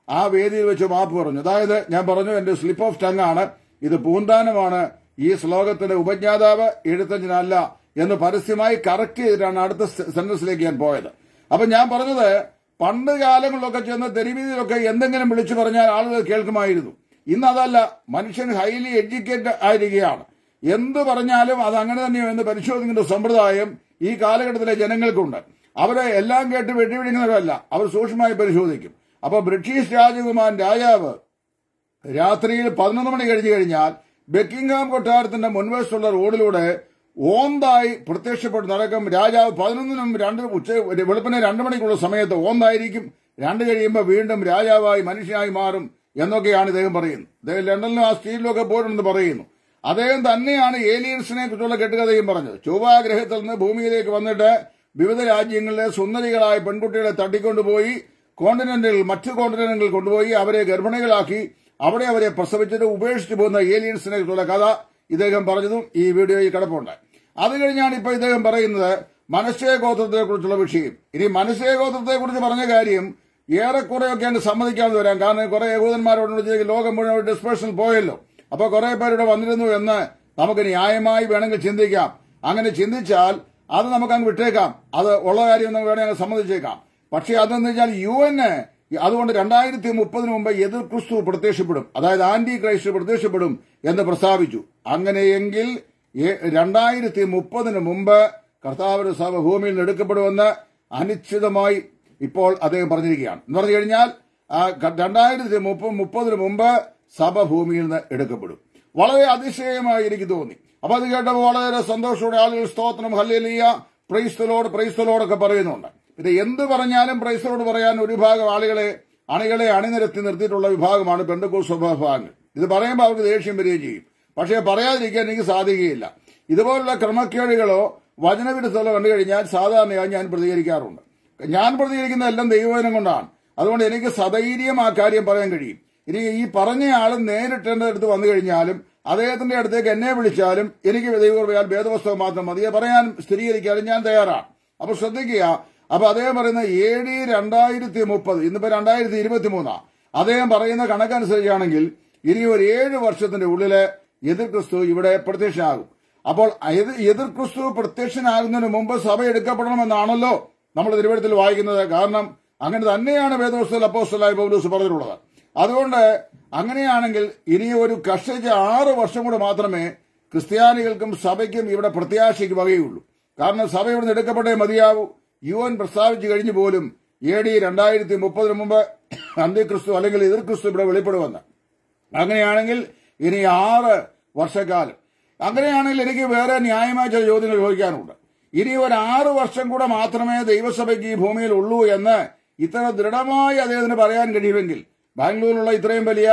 ആ വേദിയിൽ വെച്ച് മാപ്പ് പറഞ്ഞു അതായത് ഞാൻ പറഞ്ഞു എന്റെ സ്ലിപ്പ് ഓഫ് ടങ് ആണ് ഇത് പൂന്താനമാണ് ഈ ശ്ലോകത്തിന്റെ ഉപജ്ഞാതാവ് എഴുത്തച്ഛനല്ല എന്ന് പരസ്യമായി കറക്റ്റ് ചെയ്തിട്ടാണ് അടുത്ത സെന്റൻസിലേക്ക് ഞാൻ പോയത് അപ്പൊ ഞാൻ പറഞ്ഞത് പണ്ട് കാലങ്ങളിലൊക്കെ ചെന്ന് തെരുവീതിയിലൊക്കെ എന്തെങ്കിലും വിളിച്ചു പറഞ്ഞാൽ ആളുകൾ കേൾക്കുമായിരുന്നു ഇന്ന് അതല്ല മനുഷ്യൻ ഹൈലി എഡ്യൂക്കേറ്റഡ് ആയിരിക്കുകയാണ് എന്ത് പറഞ്ഞാലും അത് അങ്ങനെ തന്നെയോ എന്ന് പരിശോധിക്കുന്ന സമ്പ്രദായം ഈ കാലഘട്ടത്തിലെ ജനങ്ങൾക്കുണ്ട് അവരെ എല്ലാം കേട്ട് വെട്ടിപിടിക്കുന്നവരല്ല അവർ സൂക്ഷ്മമായി പരിശോധിക്കും അപ്പൊ ബ്രിട്ടീഷ് രാജകുമാരൻ രാജാവ് രാത്രിയിൽ പതിനൊന്ന് മണി കഴിഞ്ഞു കഴിഞ്ഞാൽ ബെക്കിംഗ്ഹാം കൊട്ടാരത്തിന്റെ മുൻവശത്തുള്ള റോഡിലൂടെ ഓന്തായി പ്രത്യക്ഷപ്പെട്ട് നടക്കും രാജാവ് പതിനൊന്നിനും രണ്ട് ഉച്ച വെളുപ്പിനെ രണ്ടു മണിക്കുള്ള സമയത്ത് ഓന്തായിരിക്കും രണ്ട് കഴിയുമ്പോൾ വീണ്ടും രാജാവായി മനുഷ്യനായി മാറും എന്നൊക്കെയാണ് ഇദ്ദേഹം പറയുന്നത് അദ്ദേഹം ലണ്ടനിലും ആ സ്റ്റീലിലൊക്കെ പോയിട്ടുണ്ടെന്ന് പറയുന്നു അദ്ദേഹം തന്നെയാണ് ഏലിയൻസിനെ കുറിച്ചുള്ള കെട്ടുകഥയും പറഞ്ഞത് ചൊവ്വാഗ്രഹത്തിൽ നിന്ന് ഭൂമിയിലേക്ക് വന്നിട്ട് വിവിധ രാജ്യങ്ങളിലെ സുന്ദരികളായ പെൺകുട്ടികളെ തട്ടിക്കൊണ്ടുപോയി കോണ്ടിനെന്റുകൾ മറ്റു കോണ്ടിനെന്റുകൾ കൊണ്ടുപോയി അവരെ ഗർഭിണികളാക്കി അവിടെ അവരെ പ്രസവിച്ചിട്ട് ഉപേക്ഷിച്ചു പോകുന്ന ഏലിയൻസിനെ കുറിച്ചുള്ള കഥ ഇദ്ദേഹം പറഞ്ഞതും ഈ വീഡിയോയിൽ കിടപ്പുണ്ട് അത് കഴിഞ്ഞാണ് ഇപ്പൊ ഇദ്ദേഹം പറയുന്നത് മനശ്ശയ ഗോത്രത്തെ കുറിച്ചുള്ള വിഷയം ഇനി മനശ്ശയ ഗോത്രത്തെ കുറിച്ച് പറഞ്ഞ കാര്യം ഏറെക്കുറെയൊക്കെ അങ്ങ് സമ്മതിക്കാതെ വരാം കാരണം കുറെ യഹൂദന്മാരോട് ലോകം മുഴുവൻ ഡിസ്പേഷനിൽ പോയല്ലോ അപ്പൊ കുറെ പേരുടെ വന്നിരുന്നു എന്ന് നമുക്ക് ന്യായമായി വേണമെങ്കിൽ ചിന്തിക്കാം അങ്ങനെ ചിന്തിച്ചാൽ അത് നമുക്ക് അങ്ങ് വിട്ടേക്കാം അത് ഉള്ള കാര്യം എന്ന് വേണമെങ്കിൽ സമ്മതിച്ചേക്കാം പക്ഷേ അതെന്ന് വെച്ചാൽ യു എന് അതുകൊണ്ട് രണ്ടായിരത്തി മുപ്പതിന് മുമ്പ് എതിർ ക്രിസ്തു പ്രത്യക്ഷപ്പെടും അതായത് ആന്റി ക്രൈസ്റ്റ് പ്രത്യക്ഷപ്പെടും എന്ന് പ്രസ്താവിച്ചു അങ്ങനെയെങ്കിൽ രണ്ടായിരത്തി മുപ്പതിന് മുമ്പ് കർത്താവിന്റെ സഭ ഭൂമിയിൽ നിന്ന് എടുക്കപ്പെടുമെന്ന് അനിശ്ചിതമായി ഇപ്പോൾ അദ്ദേഹം പറഞ്ഞിരിക്കുകയാണ് എന്ന് പറഞ്ഞു കഴിഞ്ഞാൽ രണ്ടായിരത്തി മുപ്പതിന് മുമ്പ് സഭ ഭൂമിയിൽ നിന്ന് എടുക്കപ്പെടും വളരെ അതിശയമായി എനിക്ക് തോന്നി അപ്പൊ അത് കേട്ടപ്പോൾ വളരെ സന്തോഷത്തോടെ ആളുകൾ സ്തോത്രം ഹല്ലേലിയ പ്രൈസ്തലോട് പ്രൈസ്തലോടൊക്കെ പറയുന്നുണ്ട് ഇത് എന്ത് പറഞ്ഞാലും പ്രൈസ്തലോട് പറയാൻ ഒരു വിഭാഗം ആളുകളെ അണികളെ അണിനിരത്തി നിർത്തിയിട്ടുള്ള വിഭാഗമാണ് പെന്തക്കോസ് വിഭാഗങ്ങൾ ഇത് പറയുമ്പോൾ അവർക്ക് ദേഷ്യം വരികയും ചെയ്യും പക്ഷേ പറയാതിരിക്കാൻ എനിക്ക് സാധിക്കുകയില്ല ഇതുപോലുള്ള ക്രമക്കേടുകളോ വചനവിരുദ്ധമോ കണ്ടു കഴിഞ്ഞാൽ സാധാരണയായി ഞാൻ പ്രതികരിക്കാറുണ്ട് ഞാൻ പ്രതികരിക്കുന്ന എല്ലാം ദൈവവചനം കൊണ്ടാണ് അതുകൊണ്ട് എനിക്ക് സധൈര്യം ആ കാര്യം പറയാൻ കഴിയും ഇനി ഈ പറഞ്ഞയാൾ നേരിട്ട് എന്റെ അടുത്ത് വന്നു കഴിഞ്ഞാലും അദ്ദേഹത്തിന്റെ അടുത്തേക്ക് എന്നെ വിളിച്ചാലും എനിക്ക് ദൈവകൃപയാൽ ഭേദവസ്തവം മാത്രം മതി പറയാൻ സ്ഥിരീകരിക്കാനും ഞാൻ തയ്യാറാണ് അപ്പൊ ശ്രദ്ധിക്കുക അപ്പൊ അദ്ദേഹം പറയുന്ന എ ഡി രണ്ടായിരത്തി മുപ്പത് ഇന്നിപ്പോ രണ്ടായിരത്തി ഇരുപത്തി മൂന്നാ അദ്ദേഹം പറയുന്ന കണക്കനുസരിച്ചാണെങ്കിൽ ഇനി ഒരു ഏഴ് വർഷത്തിന്റെ ഉള്ളില് എതിർ ക്രിസ്തു ഇവിടെ പ്രത്യക്ഷനാകും അപ്പോൾ എതിർ ക്രിസ്തു പ്രത്യക്ഷനാകുന്നതിന് മുമ്പ് സഭ എടുക്കപ്പെടണമെന്നാണല്ലോ നമ്മൾ തിരുവനന്തപുരത്തിൽ വായിക്കുന്നത് കാരണം അങ്ങനെ തന്നെയാണ് വേദവസ്തുൽ അപ്പോസ്റ്റലായ പൗലൂസ് പറഞ്ഞിട്ടുള്ളത് അതുകൊണ്ട് അങ്ങനെയാണെങ്കിൽ ഇനി ഒരു കഷ്ടിച്ച ആറ് വർഷം കൂടെ മാത്രമേ ക്രിസ്ത്യാനികൾക്കും സഭയ്ക്കും ഇവിടെ പ്രത്യാശയ്ക്ക് വകയുള്ളൂ കാരണം സഭ ഇവിടുന്ന് എടുക്കപ്പെട്ടേ മതിയാവൂ യു എൻ പ്രസ്താവിച്ചു കഴിഞ്ഞു പോലും എ ഡി രണ്ടായിരത്തി മുപ്പതിന് മുമ്പ് അന്ത്യക്രിസ്തു അല്ലെങ്കിൽ എതിർ ക്രിസ്തു ഇവിടെ വെളിപ്പെടുമെന്ന് അങ്ങനെയാണെങ്കിൽ ഇനി ആറ് വർഷക്കാലം അങ്ങനെയാണെങ്കിൽ എനിക്ക് വേറെ ന്യായമായ ചില ചോദ്യങ്ങൾ ചോദിക്കാനുണ്ട് ഇനി ഒരു ആറ് വർഷം കൂടെ മാത്രമേ ദൈവസഭയ്ക്ക് ഈ ഭൂമിയിൽ ഉള്ളൂ എന്ന് ഇത്ര ദൃഢമായി അദ്ദേഹത്തിന് പറയാൻ കഴിയുമെങ്കിൽ ബാംഗ്ലൂരിലുള്ള ഇത്രയും വലിയ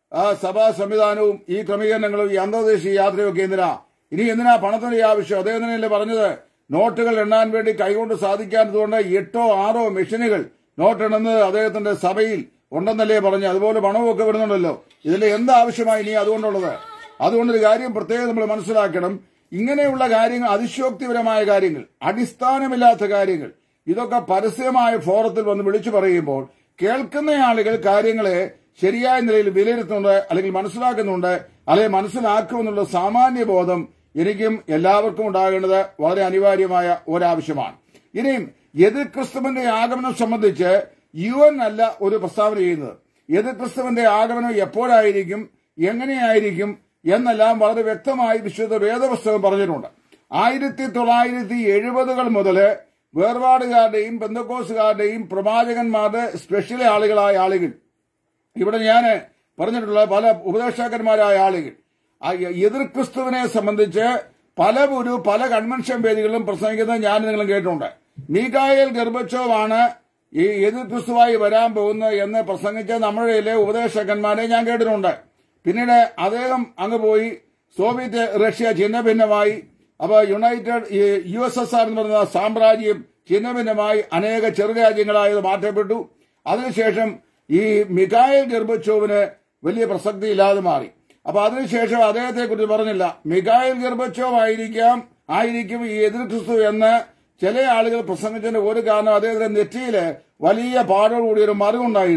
സഭാ സംവിധാനവും ഈ ക്രമീകരണങ്ങളും ഈ അന്തർദേശീയ യാത്രയൊക്കെ എന്തിനാ ഇനി എന്തിനാ പണത്തിന്റെ ആവശ്യം അദ്ദേഹം തന്നെയല്ലേ പറഞ്ഞത് നോട്ടുകൾ എണ്ണാൻ വേണ്ടി കൈകൊണ്ട് സാധിക്കാത്തതുകൊണ്ട് എട്ടോ ആറോ മെഷീനുകൾ നോട്ട് എണ്ണുന്നത് അദ്ദേഹത്തിന്റെ സഭയിൽ ഉണ്ടെന്നല്ലേ പറഞ്ഞു അതുപോലെ പണമൊക്കെ വരുന്നുണ്ടല്ലോ ഇതിന്റെ എന്താവശ്യമായി ഇനി അതുകൊണ്ടുള്ളത് അതുകൊണ്ടൊരു കാര്യം പ്രത്യേകം നമ്മൾ മനസ്സിലാക്കണം ഇങ്ങനെയുള്ള കാര്യങ്ങൾ അതിശോക്തിപരമായ കാര്യങ്ങൾ അടിസ്ഥാനമില്ലാത്ത കാര്യങ്ങൾ ഇതൊക്കെ പരസ്യമായ ഫോറത്തിൽ വന്ന് വിളിച്ചു പറയുമ്പോൾ കേൾക്കുന്ന ആളുകൾ കാര്യങ്ങളെ ശരിയായ നിലയിൽ വിലയിരുത്തുന്നുണ്ട് അല്ലെങ്കിൽ മനസ്സിലാക്കുന്നുണ്ട് അല്ലെങ്കിൽ മനസ്സിലാക്കുമെന്നുള്ള സാമാന്യ ബോധം എനിക്കും എല്ലാവർക്കും ഉണ്ടാകേണ്ടത് വളരെ അനിവാര്യമായ ഒരാവശ്യമാണ് ഇനിയും എതിർ ക്രിസ്തുവിന്റെ ആഗമനം സംബന്ധിച്ച് യു എൻ അല്ല ഒരു പ്രസ്താവന ചെയ്യുന്നത് എതിർ ക്രിസ്തുവിന്റെ ആഗമനം എപ്പോഴായിരിക്കും എങ്ങനെയായിരിക്കും എന്നെല്ലാം വളരെ വ്യക്തമായി വിശുദ്ധ വേദപുസ്തകം പറഞ്ഞിട്ടുണ്ട് ആയിരത്തി തൊള്ളായിരത്തി എഴുപതുകൾ മുതല് വേർപാടുകാരുടെയും ബന്ധക്കോസുകാരുടെയും പ്രവാചകന്മാരുടെ സ്പെഷ്യൽ ആളുകളായ ആളുകൾ ഇവിടെ ഞാൻ പറഞ്ഞിട്ടുള്ള പല ഉപദേഷ്ടാക്കന്മാരായ ആളുകൾ എതിർ ക്രിസ്തുവിനെ സംബന്ധിച്ച് പല ഒരു പല കൺവെൻഷൻ വേദികളിലും പ്രസംഗിക്കുന്നത് ഞാൻ നിങ്ങളും കേട്ടിട്ടുണ്ട് മീകായേൽ ഗർബച്ചോവാണ് ഈ എതിർ ക്രിസ്തുവായി വരാൻ പോകുന്നത് എന്ന് പ്രസംഗിച്ച നമ്മുടെ ഉപദേശകന്മാരെ ഞാൻ കേട്ടിട്ടുണ്ട് പിന്നീട് അദ്ദേഹം അങ്ങ് പോയി സോവിയറ്റ് റഷ്യ ഛിന്ന ഭിന്നമായി അപ്പൊ united U S S R എന്ന് പറയുന്ന സാമ്രാജ്യം ഛിന്ന ഭിന്നമായി അനേക ചെറുരാജ്യങ്ങളായത് മാറ്റപ്പെട്ടു അതിനുശേഷം ഈ മിഖായൽ ഗർബച്ചോവിന് വലിയ പ്രസക്തി ഇല്ലാതെ മാറി അപ്പൊ അതിനുശേഷം അദ്ദേഹത്തെ കുറിച്ച് പറഞ്ഞില്ല മിഖായൽ ഗർബച്ചോവ് ആയിരിക്കാം ആയിരിക്കും ഈ എതിർ ക്രിസ്തു എന്ന് ചില ആളുകൾ പ്രസംഗിച്ചതിന്റെ ഒരു കാരണം അദ്ദേഹത്തിന്റെ നെറ്റിയില് വലിയ പാടോടുകൂടി ഒരു മറുകുണ്ടായിരുന്നു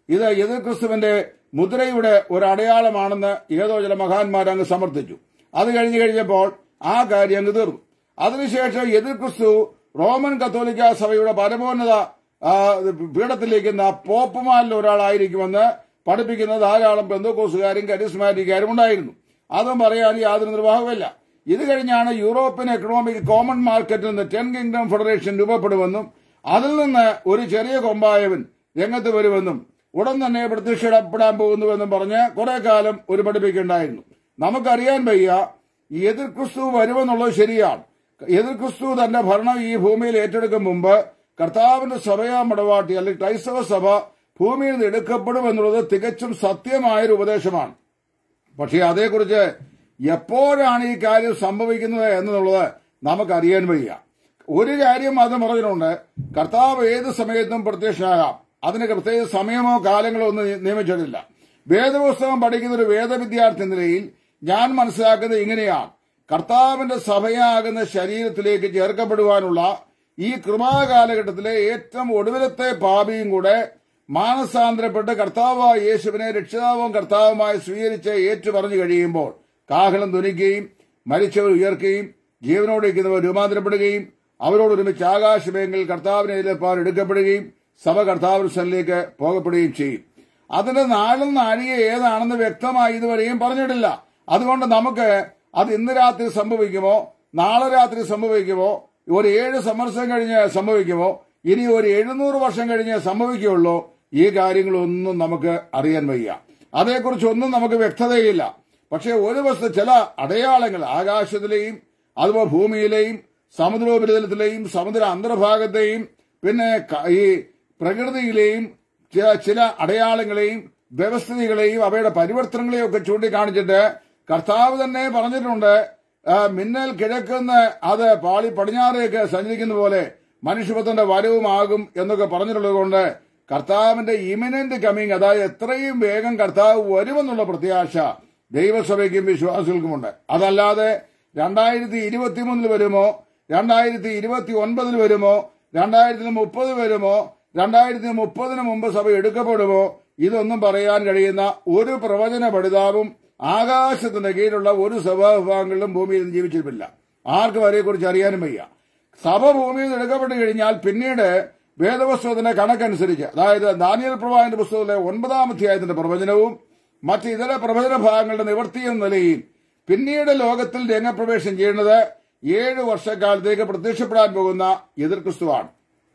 ഇത് എതിർ ക്രിസ്തുവിന്റെ മുദ്രയുടെ ഒരു അടയാളമാണെന്ന് ഏതോ ചില മഹാന്മാർ അങ്ങ് സമർത്ഥിച്ചു അത് കഴിഞ്ഞു കഴിഞ്ഞപ്പോൾ ആ കാര്യം അങ്ങ് തീർന്നു അതിനുശേഷം എതിർ ക്രിസ്തു റോമൻ കത്തോലിക്ക സഭയുടെ പരമോന്നത ആ, പീഠത്തിലിരിക്കുന്ന പോപ്പുമാരിൽ ഒരാളായിരിക്കുമെന്ന് പഠിപ്പിക്കുന്ന ധാരാളം ബന്ധുക്കോസുകാരും കരിസ്മാറ്റിക്കാരും ഉണ്ടായിരുന്നു അതും പറയാൻ യാതൊരു നിർവാഹമില്ല ഇത് കഴിഞ്ഞാണ് യൂറോപ്യൻ എക്കണോമിക് കോമൺ മാർക്കറ്റിൽ നിന്ന് ടെൻ കിങ്ഡം ഫെഡറേഷൻ രൂപപ്പെടുമെന്നും അതിൽ നിന്ന് ഒരു ചെറിയ കൊമ്പായവൻ രംഗത്ത് വരുമെന്നും ഉടൻ തന്നെ പ്രത്യക്ഷപ്പെടാൻ പോകുന്നുവെന്നും പറഞ്ഞ് കുറെ കാലം ഒരു പഠിപ്പിക്കുണ്ടായിരുന്നു നമുക്കറിയാൻ വയ്യ ഈ എതിർ ക്രിസ്തു വരുമെന്നുള്ളത് ശരിയാണ് എതിർ ക്രിസ്തു തന്റെ ഭരണം ഈ ഭൂമിയിൽ ഏറ്റെടുക്കും മുമ്പ് കർത്താവിന്റെ സഭയാ മടവാട്ടി അല്ലെങ്കിൽ ക്രൈസ്തവ സഭ ഭൂമിയിൽ നിന്ന് എടുക്കപ്പെടുമെന്നുള്ളത് തികച്ചും സത്യമായൊരു ഉപദേശമാണ് പക്ഷേ അതേക്കുറിച്ച് എപ്പോഴാണ് ഈ കാര്യം സംഭവിക്കുന്നത് എന്നുള്ളത് നമുക്കറിയാൻ വയ്യ ഒരു കാര്യം അത് പറഞ്ഞിട്ടുണ്ട് കർത്താവ് ഏത് സമയത്തും പ്രത്യക്ഷനാകാം അതിന് പ്രത്യേക സമയമോ കാലങ്ങളോ ഒന്നും നി- നിയമിച്ചിട്ടില്ല വേദപുസ്തകം പഠിക്കുന്ന ഒരു വേദവിദ്യാർത്ഥി എന്ന നിലയിൽ ഞാൻ മനസ്സിലാക്കുന്നത് ഇങ്ങനെയാണ് കർത്താവിന്റെ സഭയാകുന്ന ശരീരത്തിലേക്ക് ചേർക്കപ്പെടുവാനുള്ള ഈ കൃപാകാലഘട്ടത്തിലെ ഏറ്റവും ഒടുവിലത്തെ പാപിയും കൂടെ മാനസാന്തരപ്പെട്ട് കർത്താവായ യേശുവിനെ രക്ഷിതാവും കർത്താവുമായി സ്വീകരിച്ച് ഏറ്റുപറഞ്ഞു കഴിയുമ്പോൾ കാഹളം ധ്വനിക്കുകയും മരിച്ചവർ ഉയർക്കുകയും ജീവനോടിരിക്കുന്നവർ രൂപാന്തരപ്പെടുകയും അവരോട് ഒരുമിച്ച് ആകാശമേങ്കിൽ കർത്താവിനെ എതിർപ്പാൻ എടുക്കപ്പെടുകയും സഭ കർത്താവിന്റെ സ്ഥലിലേക്ക് പോകപ്പെടുകയും ചെയ്യും അതിന്റെ നാളും നാഴിക ഏതാണെന്ന് വ്യക്തമായി ഇതുവരെയും പറഞ്ഞിട്ടില്ല അതുകൊണ്ട് നമുക്ക് അത് ഇന്ന് രാത്രി സംഭവിക്കുമോ നാളെ രാത്രി സംഭവിക്കുമോ ഒരു ഏഴ് സംവത്സരം കഴിഞ്ഞ് സംഭവിക്കുമോ ഇനി ഒരു എഴുന്നൂറ് വർഷം കഴിഞ്ഞ് സംഭവിക്കുകയുള്ളൂ ഈ കാര്യങ്ങളൊന്നും നമുക്ക് അറിയാൻ വയ്യ അതേക്കുറിച്ചൊന്നും നമുക്ക് വ്യക്തതയില്ല പക്ഷേ ഒരു വസ്തു ചില അടയാളങ്ങൾ ആകാശത്തിലെയും അതുപോലെ ഭൂമിയിലെയും സമുദ്രോപരിതലത്തിലെയും സമുദ്ര അന്തർഭാഗത്തെയും പിന്നെ ക- ഈ പ്രകൃതിയിലെയും ചില- ചില അടയാളങ്ങളെയും വ്യവസ്ഥിതികളെയും അവയുടെ പരിവർത്തനങ്ങളെയും ഒക്കെ ചൂണ്ടിക്കാണിച്ചിട്ട് കർത്താവ് തന്നെ പറഞ്ഞിട്ടുണ്ട് ആ, മിന്നൽ കിഴക്കുന്ന് അത് പാളി പടിഞ്ഞാറേക്ക് സഞ്ചരിക്കുന്ന പോലെ മനുഷ്യപുത്രന്റെ വരവുമാകും എന്നൊക്കെ പറഞ്ഞിട്ടുള്ളത് കൊണ്ട് കർത്താവിന്റെ ഇമിനന്റ് കമ്മിങ് അതായത് എത്രയും വേഗം കർത്താവ് വരുമെന്നുള്ള പ്രത്യാശ ദൈവസഭയ്ക്കും വിശ്വാസികൾക്കുമുണ്ട് അതല്ലാതെ രണ്ടായിരത്തി ഇരുപത്തിമൂന്നിൽ വരുമോ രണ്ടായിരത്തി ഇരുപത്തി ഒൻപതിൽ വരുമോ രണ്ടായിരത്തി മുപ്പത് വരുമോ രണ്ടായിരത്തി മുപ്പതിന് മുമ്പ് സഭ എടുക്കപ്പെടുമോ ഇതൊന്നും പറയാൻ കഴിയുന്ന ഒരു പ്രവചന പഠിതാവും ആകാശത്തിന്റെ കീഴിലുള്ള ഒരു സഭാവിഭാഗങ്ങളിലും ഭൂമിയിൽ നിന്ന് ജീവിച്ചിട്ടില്ല ആർക്കും അതേക്കുറിച്ച് അറിയാനും വയ്യ സഭ ഭൂമിയിൽ നിന്ന് എടുക്കപ്പെട്ടു കഴിഞ്ഞാൽ പിന്നീട് വേദപുസ്തകത്തിന്റെ കണക്കനുസരിച്ച് അതായത് ദാനിയൽ പ്രവാഹന്റെ പുസ്തകത്തിലെ ഒൻപതാം അധ്യായത്തിന്റെ പ്രവചനവും മറ്റ് ഇതര പ്രവചന ഭാഗങ്ങളുടെ നിവൃത്തിയും നിലയിൽ പിന്നീട് ലോകത്തിൽ രംഗപ്രവേശം ചെയ്യുന്നത് ഏഴ് വർഷക്കാലത്തേക്ക് പ്രത്യക്ഷപ്പെടാൻ പോകുന്ന എതിർ ക്രിസ്തുവാണ്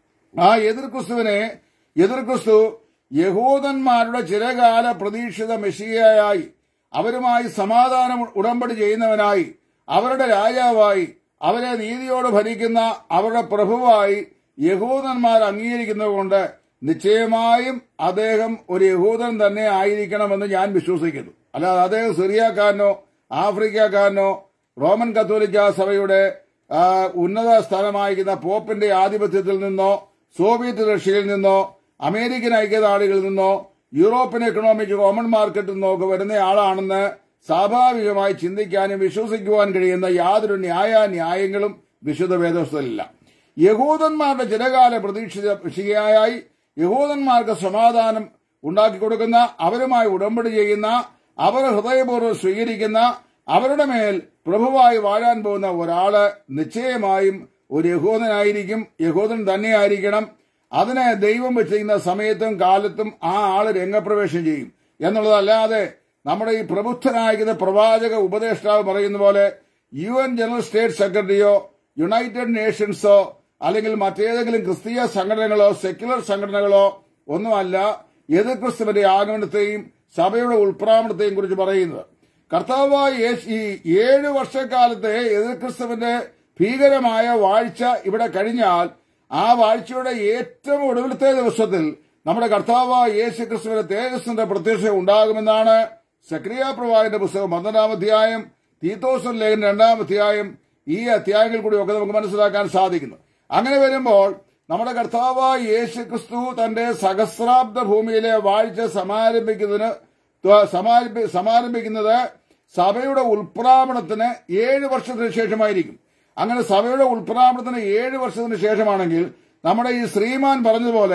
ആ എതിർ ക്രിസ്തുവിനെ എതിർ ക്രിസ്തു യഹൂദന്മാരുടെ ചിരകാല പ്രതീക്ഷിത മെഷികയായി അവരുമായി സമാധാനം ഉടമ്പടി ചെയ്യുന്നവനായി അവരുടെ രാജാവായി അവരെ നീതിയോട് ഭരിക്കുന്ന അവരുടെ പ്രഭുവായി യഹൂദന്മാർ അംഗീകരിക്കുന്നതുകൊണ്ട് നിശ്ചയമായും അദ്ദേഹം ഒരു യഹൂദൻ തന്നെ ആയിരിക്കണമെന്ന് ഞാൻ വിശ്വസിക്കുന്നു അല്ലാതെ അദ്ദേഹം സിറിയക്കാരനോ ആഫ്രിക്കക്കാരനോ റോമൻ കത്തോലിക്ക സഭയുടെ ആ, ഉന്നത സ്ഥാനമായിരിക്കുന്ന പോപ്പിന്റെ ആധിപത്യത്തിൽ നിന്നോ സോവിയറ്റ് റഷ്യയിൽ നിന്നോ അമേരിക്കൻ ഐക്യനാടുകളിൽ നിന്നോ യൂറോപ്യൻ എക്കണോമിക് കോമൺ മാർക്കറ്റിൽ നിന്നോ ഒക്കെ വരുന്ന ആളാണെന്ന് സ്വാഭാവികമായി ചിന്തിക്കാനും വിശ്വസിക്കുവാൻ കഴിയുന്ന യാതൊരു ന്യായ ന്യായങ്ങളും വിശുദ്ധ വേദസ്ഥയിലില്ല യഹൂദന്മാരുടെ ചിരകാല പ്രതീക്ഷിത ശികയായി യഹൂദന്മാർക്ക് സമാധാനം ഉണ്ടാക്കി കൊടുക്കുന്ന അവരുമായി ഉടമ്പടി ചെയ്യുന്ന അവർ ഹൃദയപൂർവ്വം സ്വീകരിക്കുന്ന അവരുടെ മേൽ പ്രഭുവായി വാഴാൻ പോകുന്ന ഒരാള് നിശ്ചയമായും ഒരു യഹൂദനായിരിക്കും യഹൂദൻ തന്നെയായിരിക്കണം അതിനെ ദൈവം വെച്ചിരിക്കുന്ന സമയത്തും കാലത്തും ആ ആള് രംഗപ്രവേശം ചെയ്യും എന്നുള്ളതല്ലാതെ നമ്മുടെ ഈ പ്രബുദ്ധനായിരിക്കുന്ന പ്രവാചക ഉപദേഷ്ടാവ് പറയുന്ന പോലെ യു എൻ ജനറൽ സ്റ്റേറ്റ് സെക്രട്ടറിയോ യുണൈറ്റഡ് നേഷൻസോ അല്ലെങ്കിൽ മറ്റേതെങ്കിലും ക്രിസ്തീയ സംഘടനകളോ സെക്യുലർ സംഘടനകളോ ഒന്നുമല്ല എതിർ ക്രിസ്തുവിന്റെ ആഗമനത്തെയും സഭയുടെ ഉൾപ്രാമണത്തെയും കുറിച്ച് പറയുന്നത് കർത്താവായ യേശു ഈ ഏഴ് വർഷക്കാലത്തെ എതിർ ക്രിസ്തുവിന്റെ ഭീകരമായ വാഴ്ച ഇവിടെ കഴിഞ്ഞാൽ ആ വാഴ്ചയുടെ ഏറ്റവും ഒടുവിലത്തെ ദിവസത്തിൽ നമ്മുടെ കർത്താവായ യേശു ക്രിസ്തുവിന്റെ തേജസ്സിന്റെ പ്രത്യക്ഷ ഉണ്ടാകുമെന്നാണ് സക്രിയ പ്രവാഹിന്റെ പുസ്തകം പന്ത്രണ്ടാം അധ്യായം തീത്തോസൻ ലേഖൻ രണ്ടാം അധ്യായം ഈ അധ്യായങ്ങളിൽ കൂടി ഒക്കെ നമുക്ക് മനസ്സിലാക്കാൻ സാധിക്കുന്നു അങ്ങനെ വരുമ്പോൾ നമ്മുടെ കർത്താവായ യേശു ക്രിസ്തു തന്റെ സഹസ്രാബ്ദ ഭൂമിയിലെ വാഴ്ച സമാരംഭിക്കുന്നതിന് ത്വ- സമാരംഭി- സമാരംഭിക്കുന്നത് സഭയുടെ ഉൾപ്രാമണത്തിന് ഏഴ് വർഷത്തിന് ശേഷമായിരിക്കും അങ്ങനെ സഭയുടെ ഉൾപ്രാമണത്തിന് ഏഴ് വർഷത്തിന് ശേഷമാണെങ്കിൽ നമ്മുടെ ഈ ശ്രീമാൻ പറഞ്ഞതുപോലെ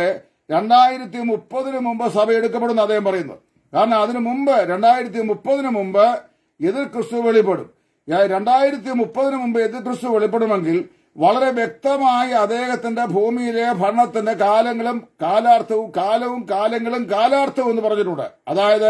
രണ്ടായിരത്തി മുപ്പതിന് മുമ്പ് സഭ എടുക്കപ്പെടുന്ന അദ്ദേഹം പറയുന്നത് കാരണം അതിനു മുമ്പ് രണ്ടായിരത്തി മുപ്പതിന് മുമ്പ് എതിർ ക്രിസ്തു വെളിപ്പെടും യ- രണ്ടായിരത്തി മുപ്പതിന് മുമ്പ് എതിർ ക്രിസ്തു വെളിപ്പെടുമെങ്കിൽ വളരെ വ്യക്തമായി അദ്ദേഹത്തിന്റെ ഭൂമിയിലെ ഭരണത്തിന്റെ കാലങ്ങളും കാലാർത്ഥവും കാലവും കാലങ്ങളും കാലാർത്ഥവും എന്ന് പറഞ്ഞിട്ടുണ്ട് അതായത്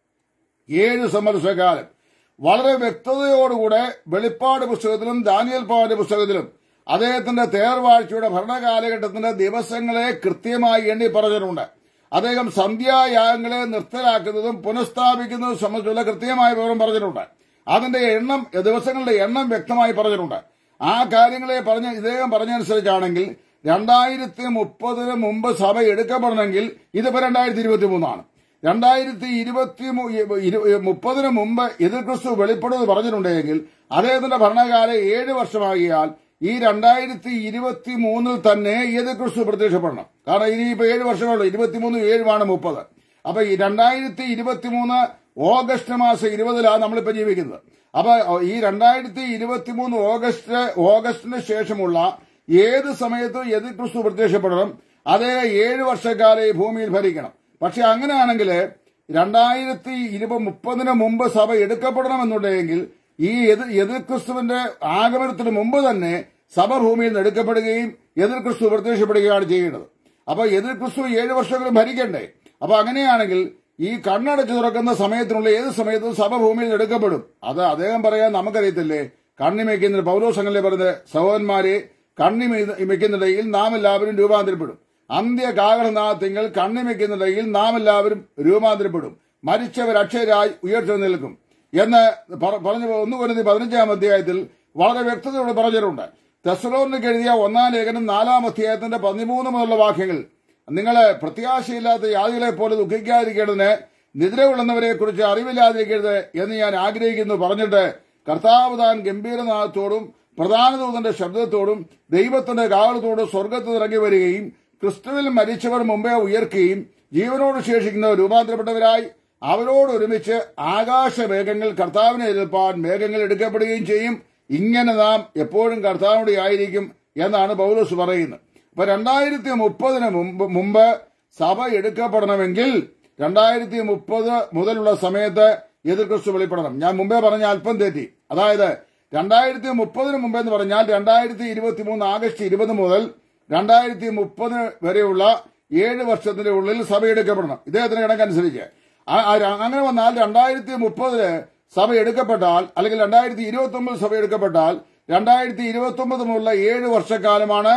ഏഴ് സംവത്സരകാലം വളരെ വ്യക്തതയോടുകൂടെ വെളിപ്പാട് പുസ്തകത്തിലും ദാനിയൽ പാവിന്റെ പുസ്തകത്തിലും അദ്ദേഹത്തിന്റെ തേർവാഴ്ചയുടെ ഭരണകാലഘട്ടത്തിന്റെ ദിവസങ്ങളെ കൃത്യമായി എണ്ണി പറഞ്ഞിട്ടുണ്ട് അദ്ദേഹം സന്ധ്യായാഗങ്ങളെ നിർത്തലാക്കുന്നതും പുനഃസ്ഥാപിക്കുന്നതും സംബന്ധിച്ചുള്ള കൃത്യമായ വിവരം പറഞ്ഞിട്ടുണ്ട് അതിന്റെ എണ്ണം ദിവസങ്ങളുടെ എണ്ണം വ്യക്തമായി പറഞ്ഞിട്ടുണ്ട് ആ കാര്യങ്ങളെ പറഞ്ഞ ഇദ്ദേഹം പറഞ്ഞനുസരിച്ചാണെങ്കിൽ രണ്ടായിരത്തി മുപ്പതിന് മുമ്പ് സഭ എടുക്കപ്പെടണമെങ്കിൽ ഇതിപ്പോ രണ്ടായിരത്തി ഇരുപത്തി മൂന്നാണ് രണ്ടായിരത്തി ഇരുപത്തി മു- ഇരു- മുപ്പതിന് മുമ്പ് എതിർ ക്രിസ്തു വെളിപ്പെടുന്നത് പറഞ്ഞിട്ടുണ്ടെങ്കിൽ അദ്ദേഹത്തിന്റെ ഭരണകാലം ഏഴ് വർഷമാകിയാൽ ഈ രണ്ടായിരത്തി ഇരുപത്തി മൂന്നിൽ തന്നെ എതിർ ക്രിസ്തു പ്രത്യക്ഷപ്പെടണം കാരണം ഇനിയിപ്പോ ഏഴ് വർഷമുള്ളൂ ഇരുപത്തിമൂന്ന് ഏഴുമാണ് മുപ്പത് അപ്പൊ ഈ രണ്ടായിരത്തി ഇരുപത്തി മൂന്ന് ഓഗസ്റ്റ് മാസം ഇരുപതിലാണ് നമ്മളിപ്പോ ജീവിക്കുന്നത് അപ്പൊ ഈ രണ്ടായിരത്തി ഇരുപത്തി മൂന്ന് ഓഗസ്റ്റ് ഓഗസ്റ്റിന് ശേഷമുള്ള ഏത് സമയത്തും എതിർ ക്രിസ്തു പ്രത്യക്ഷപ്പെടണം അതേ ഏഴ് വർഷക്കാലം ഈ ഭൂമിയിൽ ഭരിക്കണം പക്ഷെ അങ്ങനെയാണെങ്കിൽ രണ്ടായിരത്തി ഇരുപത് മുപ്പതിന് മുമ്പ് സഭ എടുക്കപ്പെടണമെന്നുണ്ടെങ്കിൽ ഈ എതിർ എതിർ ക്രിസ്തുവിന്റെ ആഗമനത്തിന് മുമ്പ് തന്നെ സഭ ഭൂമിയിൽ നിന്ന് എടുക്കപ്പെടുകയും എതിർ ക്രിസ്തു പ്രത്യക്ഷപ്പെടുകയാണ് ചെയ്യുന്നത് അപ്പൊ എതിർ ക്രിസ്തു ഏഴ് വർഷങ്ങളും ഭരിക്കണ്ടേ അപ്പൊ അങ്ങനെയാണെങ്കിൽ ഈ കണ്ണടച്ചു തുറക്കുന്ന സമയത്തിനുള്ള ഏത് സമയത്തും സഭ ഭൂമിയിൽ നിന്ന് എടുക്കപ്പെടും അത് അദ്ദേഹം പറയാൻ നമുക്കറിയത്തില്ലേ കണ്ണിമയ്ക്കുന്ന പൗരോസങ്ങളെ പറഞ്ഞത് സഹോദരന്മാരെ കണ്ണി വെക്കുന്നിടയിൽ നാം എല്ലാവരും രൂപാന്തരപ്പെടും അന്ത്യ കാകളനാഥത്തിങ്കിൽ കണ്ണിമയ്ക്കുന്നിടയിൽ നാം എല്ലാവരും രൂപാന്തരപ്പെടും മരിച്ചവർ അക്ഷയരായി ഉയർത്തെഴുന്നേൽക്കും എന്ന് പറ- പറഞ്ഞു ഒന്ന് കൊരുതി പതിനഞ്ചാം അധ്യായത്തിൽ വളരെ വ്യക്തതയോടെ പറഞ്ഞിട്ടുണ്ട് തെസലോണിക്ക് എഴുതിയ ഒന്നാം ലേഖനം നാലാം അധ്യായത്തിന്റെ പതിമൂന്ന് മുതലുള്ള വാക്യങ്ങൾ നിങ്ങളെ പ്രത്യാശയില്ലാത്ത യാതികളെ പോലെ ദുഃഖിക്കാതിരിക്കേണ്ടതിന് നിദ്ര കൊള്ളുന്നവരെ കുറിച്ച് അറിവില്ലാതിരിക്കരുത് എന്ന് ഞാൻ ആഗ്രഹിക്കുന്നു പറഞ്ഞിട്ട് കർത്താവ് താൻ ഗംഭീരനാഥത്തോടും പ്രധാന ദൂതന്റെ ശബ്ദത്തോടും ദൈവത്തിന്റെ കാവലത്തോടും സ്വർഗത്തിൽ ഇറങ്ങി വരികയും ക്രിസ്തുവിൽ മരിച്ചവർ മുമ്പേ ഉയർക്കുകയും ജീവനോട് ശേഷിക്കുന്നവർ രൂപാന്തരപ്പെട്ടവരായി അവരോട് ഒരുമിച്ച് ആകാശ മേഘങ്ങൾ കർത്താവിനെ എതിർപ്പാൻ മേഘങ്ങൾ എടുക്കപ്പെടുകയും ചെയ്യും ഇങ്ങനെ നാം എപ്പോഴും കർത്താവിനോട് ആയിരിക്കും എന്നാണ് പൗലോസ് പറയുന്നത് അപ്പൊ രണ്ടായിരത്തി മുപ്പതിന് മുമ്പ് മുമ്പ് സഭ എടുക്കപ്പെടണമെങ്കിൽ രണ്ടായിരത്തി മുപ്പത് മുതലുള്ള സമയത്ത് എതിർ ക്രിസ്തു വെളിപ്പെടണം ഞാൻ മുമ്പേ പറഞ്ഞ അല്പം തെറ്റി അതായത് രണ്ടായിരത്തി മുപ്പതിന് മുമ്പ് എന്ന് പറഞ്ഞാൽ രണ്ടായിരത്തി ഇരുപത്തി മൂന്ന് ആഗസ്റ്റ് ഇരുപത് മുതൽ രണ്ടായിരത്തി മുപ്പത് വരെയുള്ള ഏഴ് വർഷത്തിന്റെ ഉള്ളിൽ സഭ എടുക്കപ്പെടണം ഇദ്ദേഹത്തിന്റെ കണക്കനുസരിച്ച് ആ- ആ ര- അങ്ങനെ വന്നാൽ രണ്ടായിരത്തി മുപ്പതില് സഭ എടുക്കപ്പെട്ടാൽ അല്ലെങ്കിൽ രണ്ടായിരത്തി ഇരുപത്തി ഒമ്പത് സഭ എടുക്കപ്പെട്ടാൽ രണ്ടായിരത്തി ഇരുപത്തി ഒമ്പത് മുതലുള്ള ഏഴ് വർഷക്കാലമാണ്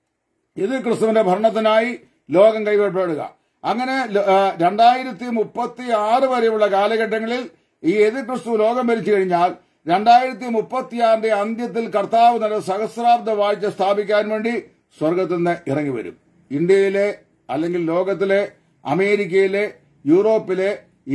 ഇത് ക്രിസ്തുവിന്റെ ഭരണത്തിനായി ലോകം കൈവിടപ്പെടുക അങ്ങനെ ല- ആ, രണ്ടായിരത്തി മുപ്പത്തി ആറ് വരെയുള്ള കാലഘട്ടങ്ങളിൽ ഈ എതിർ ക്രിസ്തു ലോകം ഭരിച്ചു കഴിഞ്ഞാൽ രണ്ടായിരത്തി മുപ്പത്തിയാറിന്റെ അന്ത്യത്തിൽ കർത്താവ് നല്ല സഹസ്രാബ്ദ വാഴ്ച സ്ഥാപിക്കാൻ വേണ്ടി സ്വർഗത്തിൽ നിന്ന് ഇറങ്ങി വരും ഇന്ത്യയിലെ അല്ലെങ്കിൽ ലോകത്തിലെ അമേരിക്കയിലെ യൂറോപ്പിലെ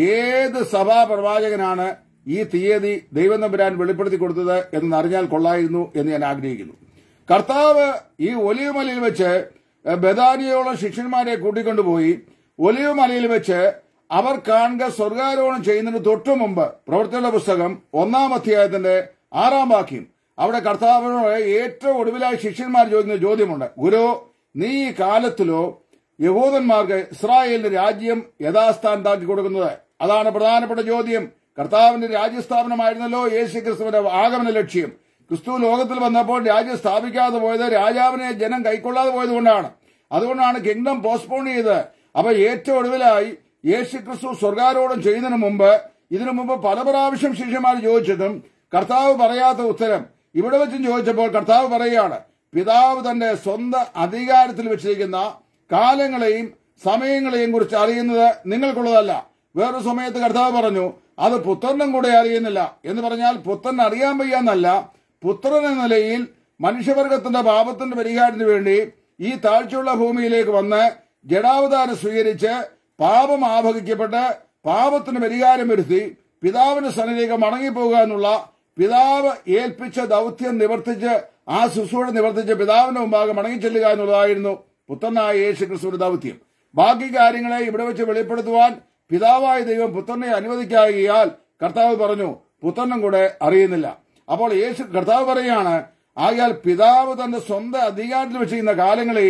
ഏത് സഭാ പ്രവാചകനാണ് ഈ തീയതി ദൈവം തമ്പുരാൻ വെളിപ്പെടുത്തി കൊടുത്തത് എന്ന് അറിഞ്ഞാൽ കൊള്ളായിരുന്നു എന്ന് ഞാൻ ആഗ്രഹിക്കുന്നു കർത്താവ് ഈ ഒലിവ് മലയിൽ വെച്ച് ബദാനിയോളം ശിഷ്യന്മാരെ കൂട്ടിക്കൊണ്ടുപോയി ഒലിവ് മലയിൽ വെച്ച് അവർ കാണുക സ്വർഗാരോഹണം ചെയ്യുന്നതിന് തൊട്ടു മുമ്പ് പ്രവർത്തന പുസ്തകം ഒന്നാം അധ്യായത്തിന്റെ ആറാം വാക്യം അവിടെ കർത്താവിനോട് ഏറ്റവും ഒടുവിലായി ശിഷ്യന്മാർ ചോദിക്കുന്ന ചോദ്യമുണ്ട് ഗുരു നീ ഈ കാലത്തിലോ യഹൂദന്മാർക്ക് ഇസ്രായേലിന്റെ രാജ്യം യഥാസ്ഥാനത്താക്കി കൊടുക്കുന്നത് അതാണ് പ്രധാനപ്പെട്ട ചോദ്യം കർത്താവിന്റെ രാജ്യസ്ഥാപനമായിരുന്നല്ലോ യേശു ക്രിസ്തുവിന്റെ ആഗമന ലക്ഷ്യം ക്രിസ്തു ലോകത്തിൽ വന്നപ്പോൾ രാജ്യം സ്ഥാപിക്കാതെ പോയത് രാജാവിനെ ജനം കൈക്കൊള്ളാതെ പോയത് കൊണ്ടാണ് അതുകൊണ്ടാണ് കിങ്ഡം പോസ്റ്റ്പോൺ ചെയ്തത് അപ്പൊ ഏറ്റവും ഒടുവിലായി യേശു ക്രിസ്തു സ്വർഗാരോഹണം ചെയ്യുന്നതിന് മുമ്പ് ഇതിനു മുമ്പ് പല പ്രാവശ്യം ശിഷ്യന്മാർ ചോദിച്ചിട്ടും കർത്താവ് പറയാത്ത ഉത്തരം ഇവിടെ വെച്ചും ചോദിച്ചപ്പോൾ കർത്താവ് പറയുകയാണ് പിതാവ് തന്റെ സ്വന്തം അധികാരത്തിൽ വെച്ചിരിക്കുന്ന കാലങ്ങളെയും സമയങ്ങളെയും കുറിച്ച് അറിയുന്നത് നിങ്ങൾക്കുള്ളതല്ല വേറൊരു സമയത്ത് കർത്താവ് പറഞ്ഞു അത് പുത്രനും കൂടെ അറിയുന്നില്ല എന്ന് പറഞ്ഞാൽ പുത്രൻ അറിയാൻ വയ്യാന്നല്ല പുത്രൻ എന്ന നിലയിൽ മനുഷ്യവർഗത്തിന്റെ പാപത്തിന്റെ പരിഹാരത്തിന് വേണ്ടി ഈ താഴ്ചയുള്ള ഭൂമിയിലേക്ക് വന്ന് ജഡാവതാരം സ്വീകരിച്ച് പാപം ആഭവിക്കപ്പെട്ട് പാപത്തിന് പരിഹാരം വരുത്തി പിതാവിന്റെ സന്നിധിയിലേക്ക് മടങ്ങിപ്പോകുക എന്നുള്ള പിതാവ് ഏൽപ്പിച്ച ദൗത്യം നിവർത്തിച്ച് ആ ശുശ്രൂഷ നിവർത്തിച്ച് പിതാവിന്റെ മുമ്പാകെ മടങ്ങിച്ചെല്ലുക എന്നുള്ളതായിരുന്നു പുത്രനായ യേശു ക്രിസ്തുവിന്റെ ദൗത്യം ബാക്കി കാര്യങ്ങളെ ഇവിടെ വെച്ച് വെളിപ്പെടുത്തുവാൻ പിതാവായ ദൈവം പുത്രനെ അനുവദിക്കാകിയാൽ കർത്താവ് പറഞ്ഞു പുത്രനും കൂടെ അറിയുന്നില്ല അപ്പോൾ യേശു കർത്താവ് പറയുകയാണ് ആയാൽ പിതാവ് തന്റെ സ്വന്തം അധികാരത്തിൽ വെച്ചിരിക്കുന്ന കാലങ്ങളെയും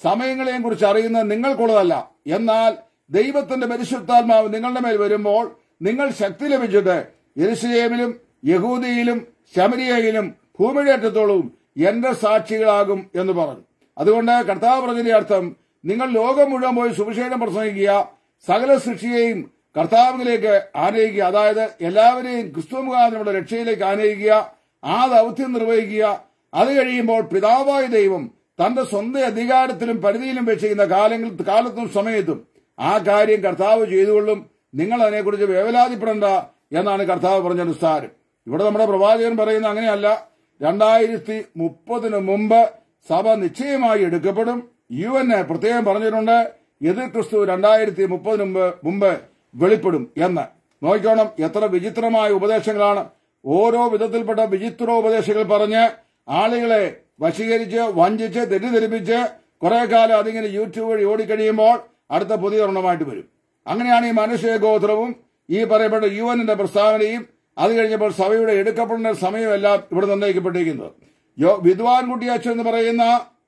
സമയങ്ങളെയും കുറിച്ച് അറിയുന്നത് നിങ്ങൾക്കുള്ളതല്ല എന്നാൽ ദൈവത്തിന്റെ പരിശുദ്ധാത്മാവ് നിങ്ങളുടെ മേൽ വരുമ്പോൾ നിങ്ങൾ ശക്തി ലഭിച്ചിട്ട് യെരുസലേമിലും യഹൂദിയിലും ശമരിയയിലും ഭൂമിയുടെ അറ്റത്തോളവും എന്റെ സാക്ഷികളാകും എന്ന് പറഞ്ഞു അതുകൊണ്ട് കർത്താവ് പറഞ്ഞതിന്റെ അർത്ഥം നിങ്ങൾ ലോകം മുഴുവൻ പോയി സുവിശേഷം പ്രസംഗിക്കുക സകല സൃഷ്ടിയെയും കർത്താവിലേക്ക് ആനയിക്കുക അതായത് എല്ലാവരെയും ക്രിസ്തു മുഖാന്തരമുള്ള രക്ഷയിലേക്ക് ആനയിക്കുക ആ ദൗത്യം നിർവഹിക്കുക അത് കഴിയുമ്പോൾ പിതാവായ ദൈവം തന്റെ സ്വന്തം അധികാരത്തിലും പരിധിയിലും വെച്ചിരിക്കുന്ന കാലങ്ങൾ കാലത്തും സമയത്തും ആ കാര്യം കർത്താവ് ചെയ്തുകൊള്ളും നിങ്ങൾ അതിനെക്കുറിച്ച് വേവലാതിപ്പെടേണ്ട എന്നാണ് കർത്താവ് പറഞ്ഞ നിസ്സാരം ഇവിടെ നമ്മുടെ പ്രവാചകൻ പറയുന്ന അങ്ങനെയല്ല രണ്ടായിരത്തി മുപ്പതിന് മുമ്പ് സഭ നിശ്ചയമായി എടുക്കപ്പെടും യു എൻ പ്രത്യേകം പറഞ്ഞിട്ടുണ്ട് എതിർ ക്രിസ്തു രണ്ടായിരത്തി മുപ്പതിന് മുമ്പ് മുമ്പ് വെളിപ്പെടും എന്ന് നോക്കിക്കോണം എത്ര വിചിത്രമായ ഉപദേശങ്ങളാണ് ഓരോ വിധത്തിൽപ്പെട്ട വിചിത്രോപദേശങ്ങൾ പറഞ്ഞ് ആളുകളെ വശീകരിച്ച് വഞ്ചിച്ച് തെറ്റിദ്ധരിപ്പിച്ച് കുറെ കാലം അതിങ്ങനെ യൂട്യൂബ് വഴി ഓടിക്കഴിയുമ്പോൾ അടുത്ത പുതിയ ഒരെണ്ണമായിട്ട് വരും അങ്ങനെയാണ് ഈ മനുഷ്യ ഗോത്രവും ഈ പറയപ്പെട്ട യു എന്നിന്റെ പ്രസ്താവനയും അത് കഴിഞ്ഞപ്പോൾ സഭയുടെ എടുക്കപ്പെടുന്ന സമയമെല്ലാം ഇവിടെ നിർണ്ണയിക്കപ്പെട്ടിരിക്കുന്നത് യോ- വിദ്വാൻ കുട്ടിയച്ഛൻ എന്ന് പറയുന്ന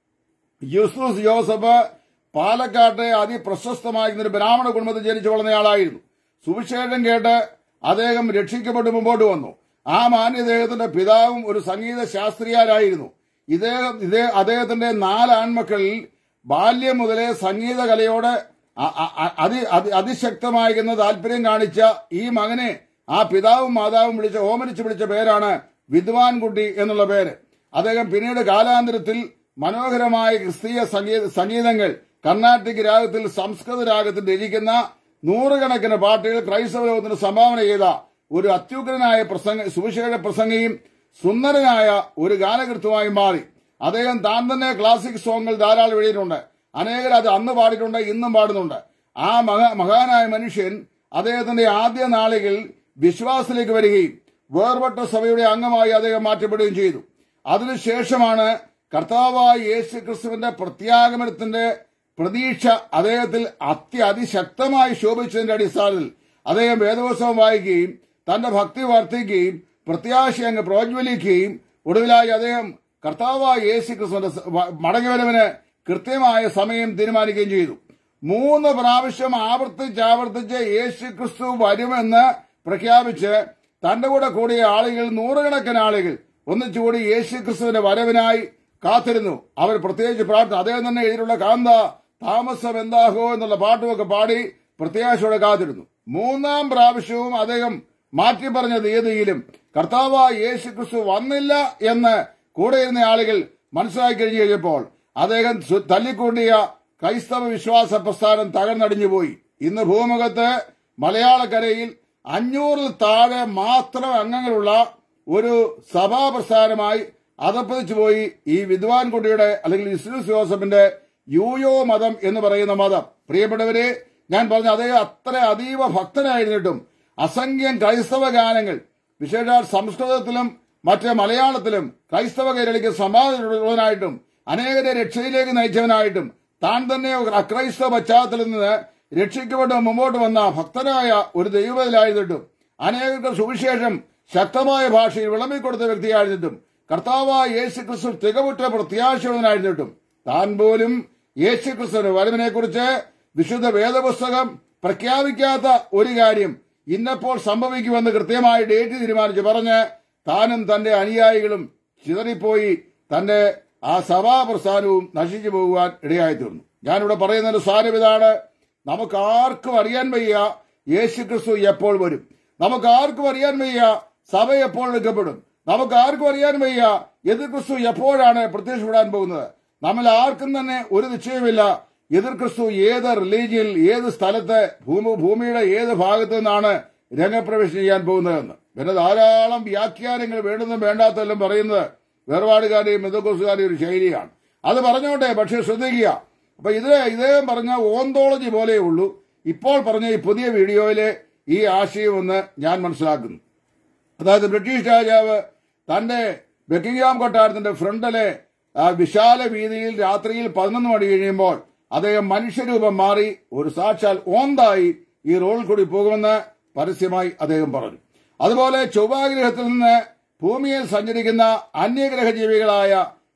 യൂസൂസ് ജോസഫ് പാലക്കാട്ടെ അതിപ്രശസ്തമായിരുന്ന ഒരു ബ്രാഹ്മണ കുടുംബത്തിൽ ജനിച്ചു വളർന്നയാളായിരുന്നു സുവിശേഷം കേട്ട് അദ്ദേഹം രക്ഷിക്കപ്പെട്ട് മുമ്പോട്ട് വന്നു ആ മാന്യദേഹത്തിന്റെ പിതാവും ഒരു സംഗീത ശാസ്ത്രിയാരായിരുന്നു ഇദ്ദേഹം ഇതേ അദ്ദേഹത്തിന്റെ നാല് ആൺമക്കളിൽ ബാല്യം മുതലേ സംഗീത കലയോട് അ- അ- അ- അതി അതി- അതിശക്തമായിരുന്ന താല്പര്യം കാണിച്ച ഈ മകനെ ആ പിതാവും മാതാവും വിളിച്ച ഓമനിച്ച് വിളിച്ച പേരാണ് വിദ്വാൻ കുട്ടി എന്നുള്ള പേര് അദ്ദേഹം പിന്നീട് കാലാന്തരത്തിൽ മനോഹരമായ ക്രിസ്തീയ സംഗീത സംഗീതങ്ങൾ കർണാട്ടിക് രാഗത്തിൽ സംസ്കൃത രാഗത്തിൽ രചിക്കുന്ന നൂറുകണക്കിന് പാട്ടുകൾ ക്രൈസ്തവ ലോകത്തിന് സംഭാവന ചെയ്ത ഒരു അത്യുഗ്രനായ പ്രസംഗ സുവിശേഷ പ്രസംഗിയും സുന്ദരനായ ഒരു ഗാനകൃത്തുമായി മാറി അദ്ദേഹം താൻ തന്നെ ക്ലാസിക് സോങ്ങുകൾ ധാരാളം എഴുതിയിട്ടുണ്ട് അനേകർ അത് അന്ന് പാടിയിട്ടുണ്ട് ഇന്നും പാടുന്നുണ്ട് ആ മഹാ മഹാനായ മനുഷ്യൻ അദ്ദേഹത്തിന്റെ ആദ്യ നാളുകളിൽ വിശ്വാസത്തിലേക്ക് വരികയും വേർപെട്ട സഭയുടെ അംഗമായി അദ്ദേഹം മാറ്റപ്പെടുകയും ചെയ്തു അതിനുശേഷമാണ് കർത്താവായ യേശു ക്രിസ്തുവിന്റെ പ്രത്യാഗമനത്തിന്റെ പ്രതീക്ഷ അദ്ദേഹത്തിൽ അത്യതിശക്തമായി ശോഭിച്ചതിന്റെ അടിസ്ഥാനത്തിൽ അദ്ദേഹം വേദോത്സവം വായിക്കുകയും തന്റെ ഭക്തി വർദ്ധിക്കുകയും പ്രത്യാശ അങ്ങ് പ്രോജ്വലിക്കുകയും ഒടുവിലായി അദ്ദേഹം കർത്താവായ യേശു ക്രിസ്തുവിന്റെ സ- വ- മടങ്ങിവരവിന് കൃത്യമായ സമയം തീരുമാനിക്കുകയും ചെയ്തു മൂന്ന് പ്രാവശ്യം ആവർത്തിച്ച് ആവർത്തിച്ച് യേശു ക്രിസ്തു വരുമെന്ന് പ്രഖ്യാപിച്ച് തന്റെ കൂടെ കൂടിയ ആളുകൾ നൂറുകണക്കിന് ആളുകൾ ഒന്നിച്ചുകൂടി യേശു ക്രിസ്തുവിന്റെ വരവിനായി കാത്തിരുന്നു അവർ പ്രത്യേകിച്ച് പ്രാർത്ഥന അദ്ദേഹം തന്നെ എഴുതിയിട്ടുള്ള കാന്ത താമസം എന്താകോ എന്നുള്ള പാട്ടുമൊക്കെ പാടി പ്രത്യാശയോടെ കാത്തിരുന്നു മൂന്നാം പ്രാവശ്യവും അദ്ദേഹം മാറ്റി പറഞ്ഞ തീയതിയിലും കർത്താവായ യേശു ക്രിസ്തു വന്നില്ല എന്ന് കൂടെ ഇരുന്ന ആളുകൾ മനസ്സിലാക്കി കഴിഞ്ഞു കഴിഞ്ഞപ്പോൾ അദ്ദേഹം സു- തല്ലിക്കൂട്ടിയ ക്രൈസ്തവ വിശ്വാസ പ്രസ്ഥാനം തകർന്നടിഞ്ഞുപോയി ഇന്ന് ഭൂമുഖത്ത് മലയാളക്കരയിൽ അഞ്ഞൂറിൽ താഴെ മാത്രം അംഗങ്ങളുള്ള ഒരു സഭാ പ്രസ്ഥാനമായി അതപ്പതിച്ചു പോയി ഈ വിദ്വാൻ കുട്ടിയുടെ അല്ലെങ്കിൽ ഇസ്ലൂസ് ജോസഫിന്റെ യൂയോ മതം എന്ന് പറയുന്ന മതം പ്രിയപ്പെട്ടവരെ ഞാൻ പറഞ്ഞ അദ്ദേഹം അത്ര അതീവ ഭക്തനായിരുന്നിട്ടും അസംഖ്യം ക്രൈസ്തവ ഗാനങ്ങൾ വിശേഷാൽ സംസ്കൃതത്തിലും മറ്റ് മലയാളത്തിലും ക്രൈസ്തവ കൈരളിക്ക് സമാധാനമായിട്ടും അനേകരെ രക്ഷയിലേക്ക് നയിച്ചവനായിട്ടും താൻ തന്നെ ഒരു അക്രൈസ്തവ പശ്ചാത്തലത്തിൽ നിന്ന് രക്ഷിക്കപ്പെട്ട് മുമ്പോട്ട് വന്ന ഭക്തനായ ഒരു ദൈവത്തിലായിരുന്നിട്ടും അനേകർക്ക് സുവിശേഷം ശക്തമായ ഭാഷയിൽ വിളമ്പിക്കൊടുത്ത വ്യക്തിയായിരുന്നിട്ടും കർത്താവായ യേശു ക്രിസ്തു തികവുറ്റ പ്രത്യാശയുടനായിരുന്നിട്ടും താൻ പോലും യേശു ക്രിസ്തുവിന്റെ വരവിനെ കുറിച്ച് വിശുദ്ധ വേദപുസ്തകം പ്രഖ്യാപിക്കാത്ത ഒരു കാര്യം ഇന്നപ്പോൾ സംഭവിക്കുമെന്ന് കൃത്യമായ ഡേറ്റ് തീരുമാനിച്ച് പറഞ്ഞ് താനും തന്റെ അനുയായികളും ചിതറിപ്പോയി തന്റെ ആ സഭാപ്രസ്ഥാനവും നശിച്ചു പോകുവാൻ ഇടയായി തീർന്നു ഞാനിവിടെ പറയുന്നതിന്റെ സാരം ഇതാണ് നമുക്ക് ആർക്കും അറിയാൻ വയ്യ യേശു ക്രിസ്തു എപ്പോൾ വരും നമുക്ക് ആർക്കും അറിയാൻ വയ്യ സഭ എപ്പോൾ എടുക്കപ്പെടും നമുക്ക് ആർക്കും അറിയാൻ വയ്യ എതിർ ക്രിസ്തു എപ്പോഴാണ് പ്രത്യക്ഷപ്പെടാൻ പോകുന്നത് നമ്മൾ ആർക്കും തന്നെ ഒരു നിശ്ചയമില്ല എതിർ ക്രിസ്തു ഏത് റിലീജിയനിൽ ഏത് സ്ഥലത്ത് ഭൂമി ഭൂമിയുടെ ഏത് ഭാഗത്തു നിന്നാണ് രംഗപ്രവേശനം ചെയ്യാൻ പോകുന്നതെന്ന് പിന്നെ ധാരാളം വ്യാഖ്യാനങ്ങൾ വേണ്ടുന്നതും വേണ്ടാത്തതെല്ലാം പറയുന്നത് വേർപാടുകാരെയും മിതകോസുകാരെയും ഒരു ശൈലിയാണ് അത് പറഞ്ഞോട്ടെ പക്ഷെ ശ്രദ്ധിക്കുക അപ്പൊ ഇത് ഇദ്ദേഹം പറഞ്ഞ ഓന്തോളജി പോലെയേ ഉള്ളൂ ഇപ്പോൾ പറഞ്ഞ ഈ പുതിയ വീഡിയോയിലെ ഈ ആശയമെന്ന് ഞാൻ മനസ്സിലാക്കുന്നു അതായത് ബ്രിട്ടീഷ് രാജാവ് തന്റെ ബക്കിംഗ്ഹാം കൊട്ടാരത്തിന്റെ ഫ്രണ്ടിലെ ആ വിശാല വീതിയിൽ രാത്രിയിൽ പതിനൊന്ന് മണി കഴിയുമ്പോൾ അദ്ദേഹം മനുഷ്യരൂപം മാറി ഒരു സാക്ഷാൽ ഓന്തായി ഈ റോഡിൽ കൂടി പോകുമെന്ന് പരസ്യമായി അദ്ദേഹം പറഞ്ഞു അതുപോലെ ചൊവ്വാഗ്രഹത്തിൽ നിന്ന് ഭൂമിയിൽ സഞ്ചരിക്കുന്ന അന്യഗ്രഹ ജീവികളായ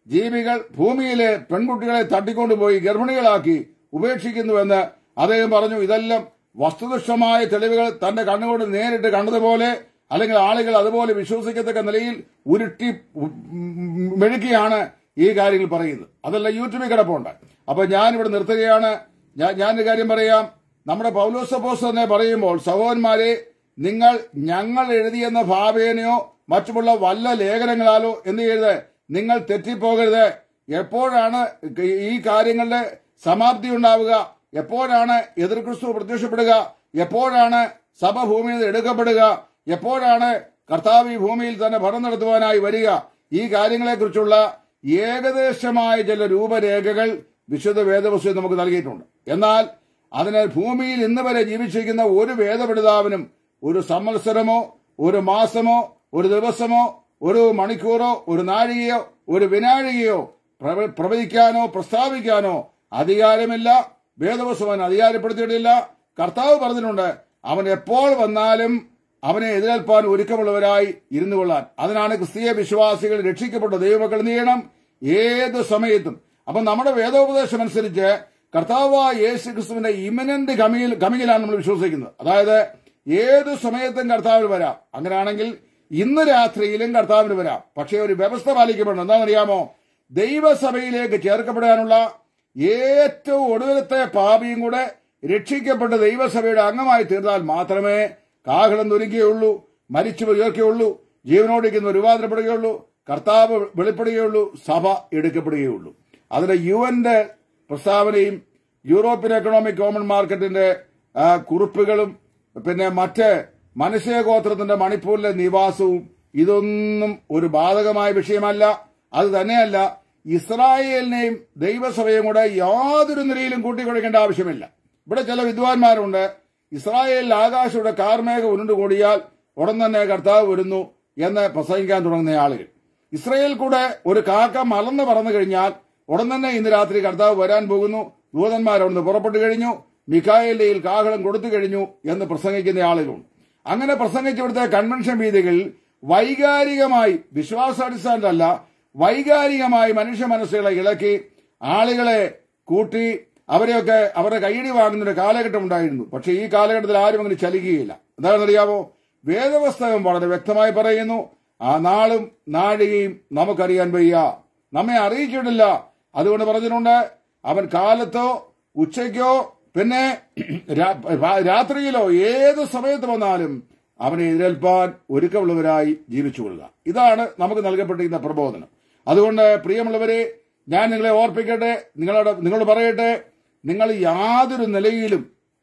ജീവികൾ ഭൂമിയിലെ പെൺകുട്ടികളെ തട്ടിക്കൊണ്ടുപോയി ഗർഭിണികളാക്കി ഉപേക്ഷിക്കുന്നുവെന്ന് അദ്ദേഹം പറഞ്ഞു ഇതെല്ലാം വസ്തുനിഷ്ഠമായ തെളിവുകൾ തന്റെ കണ്ണുകൊണ്ട് നേരിട്ട് കണ്ടതുപോലെ അല്ലെങ്കിൽ ആളുകൾ അതുപോലെ വിശ്വസിക്കത്തക്ക നിലയിൽ ഉരുട്ടി മെഴുക്കിയാണ് ഈ കാര്യങ്ങൾ പറയുന്നത് അതെല്ലാം യൂട്യൂബിൽ കിടപ്പുണ്ട് അപ്പൊ ഞാൻ ഇവിടെ നിർത്തുകയാണ് ഞാൻ ഞാനൊരു കാര്യം പറയാം നമ്മുടെ പൗലോസപ്പോസ് തന്നെ പറയുമ്പോൾ സഹോദരന്മാരെ നിങ്ങൾ ഞങ്ങൾ എഴുതിയെന്ന ഭാവേനയോ മറ്റുമുള്ള വല്ല ലേഖനങ്ങളാലോ എന്ത് ചെയ്യരുത് നിങ്ങൾ തെറ്റിപ്പോകരുത് എപ്പോഴാണ് ഈ കാര്യങ്ങളുടെ സമാപ്തി ഉണ്ടാവുക എപ്പോഴാണ് എതിർ ക്രിസ്തു പ്രത്യക്ഷപ്പെടുക എപ്പോഴാണ് സഭ ഭൂമിയിൽ നിന്ന് എടുക്കപ്പെടുക എപ്പോഴാണ് കർത്താവ് ഈ ഭൂമിയിൽ തന്നെ ഭരണം നടത്തുവാനായി വരിക ഈ കാര്യങ്ങളെക്കുറിച്ചുള്ള ഏകദേശമായ ചില രൂപരേഖകൾ വിശുദ്ധ വേദപുസ്തകം നമുക്ക് നൽകിയിട്ടുണ്ട് എന്നാൽ അതിന് ഭൂമിയിൽ ഇന്ന് വരെ ജീവിച്ചിരിക്കുന്ന ഒരു വേദപഠിതാവിനും ഒരു സംവത്സരമോ ഒരു മാസമോ ഒരു ദിവസമോ ഒരു മണിക്കൂറോ ഒരു നാഴികയോ ഒരു വിനാഴികയോ പ്രവ- പ്രവചിക്കാനോ പ്രസ്താവിക്കാനോ അധികാരമില്ല വേദപുസ്തകൻ അധികാരപ്പെടുത്തിയിട്ടില്ല കർത്താവ് പറഞ്ഞിട്ടുണ്ട് അവൻ എപ്പോൾ വന്നാലും അവനെ എതിരേൽപ്പാൻ ഒരുക്കമുള്ളവരായി ഇരുന്നു കൊള്ളാൻ അതിനാണ് ക്രിസ്തീയ വിശ്വാസികൾ രക്ഷിക്കപ്പെട്ട ദൈവമക്കൾ എന്ത് ചെയ്യണം ഏത് സമയത്തും അപ്പൊ നമ്മുടെ വേദോപദേശം അനുസരിച്ച് കർത്താവായ യേശു ക്രിസ്തുവിന്റെ ഇമിനന്റ് കമിയിൽ കമിയിലാണ് നമ്മൾ വിശ്വസിക്കുന്നത് അതായത് ഏത് സമയത്തും കർത്താവിന് വരാം അങ്ങനെയാണെങ്കിൽ ഇന്ന് രാത്രിയിലും കർത്താവിന് വരാം പക്ഷേ ഒരു വ്യവസ്ഥ പാലിക്കപ്പെടണം എന്താണെന്നറിയാമോ ദൈവസഭയിലേക്ക് ചേർക്കപ്പെടാനുള്ള ഏറ്റവും ഒടുവിലത്തെ പാപിയും കൂടെ രക്ഷിക്കപ്പെട്ട ദൈവസഭയുടെ അംഗമായി തീർന്നാൽ മാത്രമേ കാഹളം തുരുക്കുകയുള്ളൂ മരിച്ചു ഉയർക്കുകയുള്ളൂ ജീവനോടിക്കുന്ന രൂപാന്തരപ്പെടുകയുള്ളൂ കർത്താവ് വെളിപ്പെടുകയുള്ളൂ സഭ എടുക്കപ്പെടുകയുള്ളൂ അതിന് യു എന്റെ പ്രസ്താവനയും യൂറോപ്യൻ എക്കണോമിക് കോമൺ മാർക്കറ്റിന്റെ ആ, കുറിപ്പുകളും പിന്നെ മറ്റ് മനുഷ്യഗോത്രത്തിന്റെ മണിപ്പൂരിലെ നിവാസവും ഇതൊന്നും ഒരു ബാധകമായ വിഷയമല്ല അത് തന്നെയല്ല ഇസ്രായേലിനെയും ദൈവസഭയും കൂടെ യാതൊരു നിലയിലും കൂട്ടിക്കൊടുക്കേണ്ട ആവശ്യമില്ല ഇവിടെ ചില വിദ്വാൻമാരുണ്ട് ഇസ്രായേലിൽ ആകാശയുടെ കാർമേഘം ഉരുണ്ടുകൂടിയാൽ ഉടൻ തന്നെ കർത്താവ് വരുന്നു എന്ന് പ്രസംഗിക്കാൻ തുടങ്ങുന്ന ആളുകൾ ഇസ്രായേൽ കൂടെ ഒരു കാക്ക മലന്ന് പറന്നു കഴിഞ്ഞാൽ ഉടൻ തന്നെ ഇന്ന് രാത്രി കർത്താവ് വരാൻ പോകുന്നു ദൂതന്മാർ അവിടുന്ന് പുറപ്പെട്ടു കഴിഞ്ഞു മിഖായേലിൽ കാഹളം കൊടുത്തു കഴിഞ്ഞു എന്ന് പ്രസംഗിക്കുന്ന ആളുകളുണ്ട് അങ്ങനെ പ്രസംഗിച്ച ഇവിടുത്തെ കൺവെൻഷൻ വേദികളിൽ വൈകാരികമായി വിശ്വാസാടിസ്ഥാനത്തല്ല വൈകാരികമായി മനുഷ്യ മനസ്സുകളെ ഇളക്കി ആളുകളെ കൂട്ടി അവരെയൊക്കെ അവരുടെ കൈയടി വാങ്ങുന്ന ഒരു കാലഘട്ടം ഉണ്ടായിരുന്നു പക്ഷേ ഈ കാലഘട്ടത്തിൽ ആരും അങ്ങനെ ചലിക്കുകയില്ല എന്താണെന്നറിയാമോ വേദപുസ്തകം വളരെ വ്യക്തമായി പറയുന്നു ആ നാളും നാഴികയും നമുക്കറിയാൻ വയ്യ നമ്മെ അറിയിച്ചിട്ടില്ല അതുകൊണ്ട് പറഞ്ഞിട്ടുണ്ട് അവൻ കാലത്തോ ഉച്ചയ്ക്കോ പിന്നെ രാ- രാത്രിയിലോ ഏത് സമയത്ത് വന്നാലും അവനെ എതിരേൽപ്പാൻ ഒരുക്കമുള്ളവരായി ജീവിച്ചുകൊള്ളുക ഇതാണ് നമുക്ക് നൽകപ്പെട്ടിരിക്കുന്ന പ്രബോധനം അതുകൊണ്ട് പ്രിയമുള്ളവരെ ഞാൻ നിങ്ങളെ ഓർപ്പിക്കട്ടെ നിങ്ങളോട് നിങ്ങളോട് പറയട്ടെ നിങ്ങൾ യാതൊരു നിലയിലും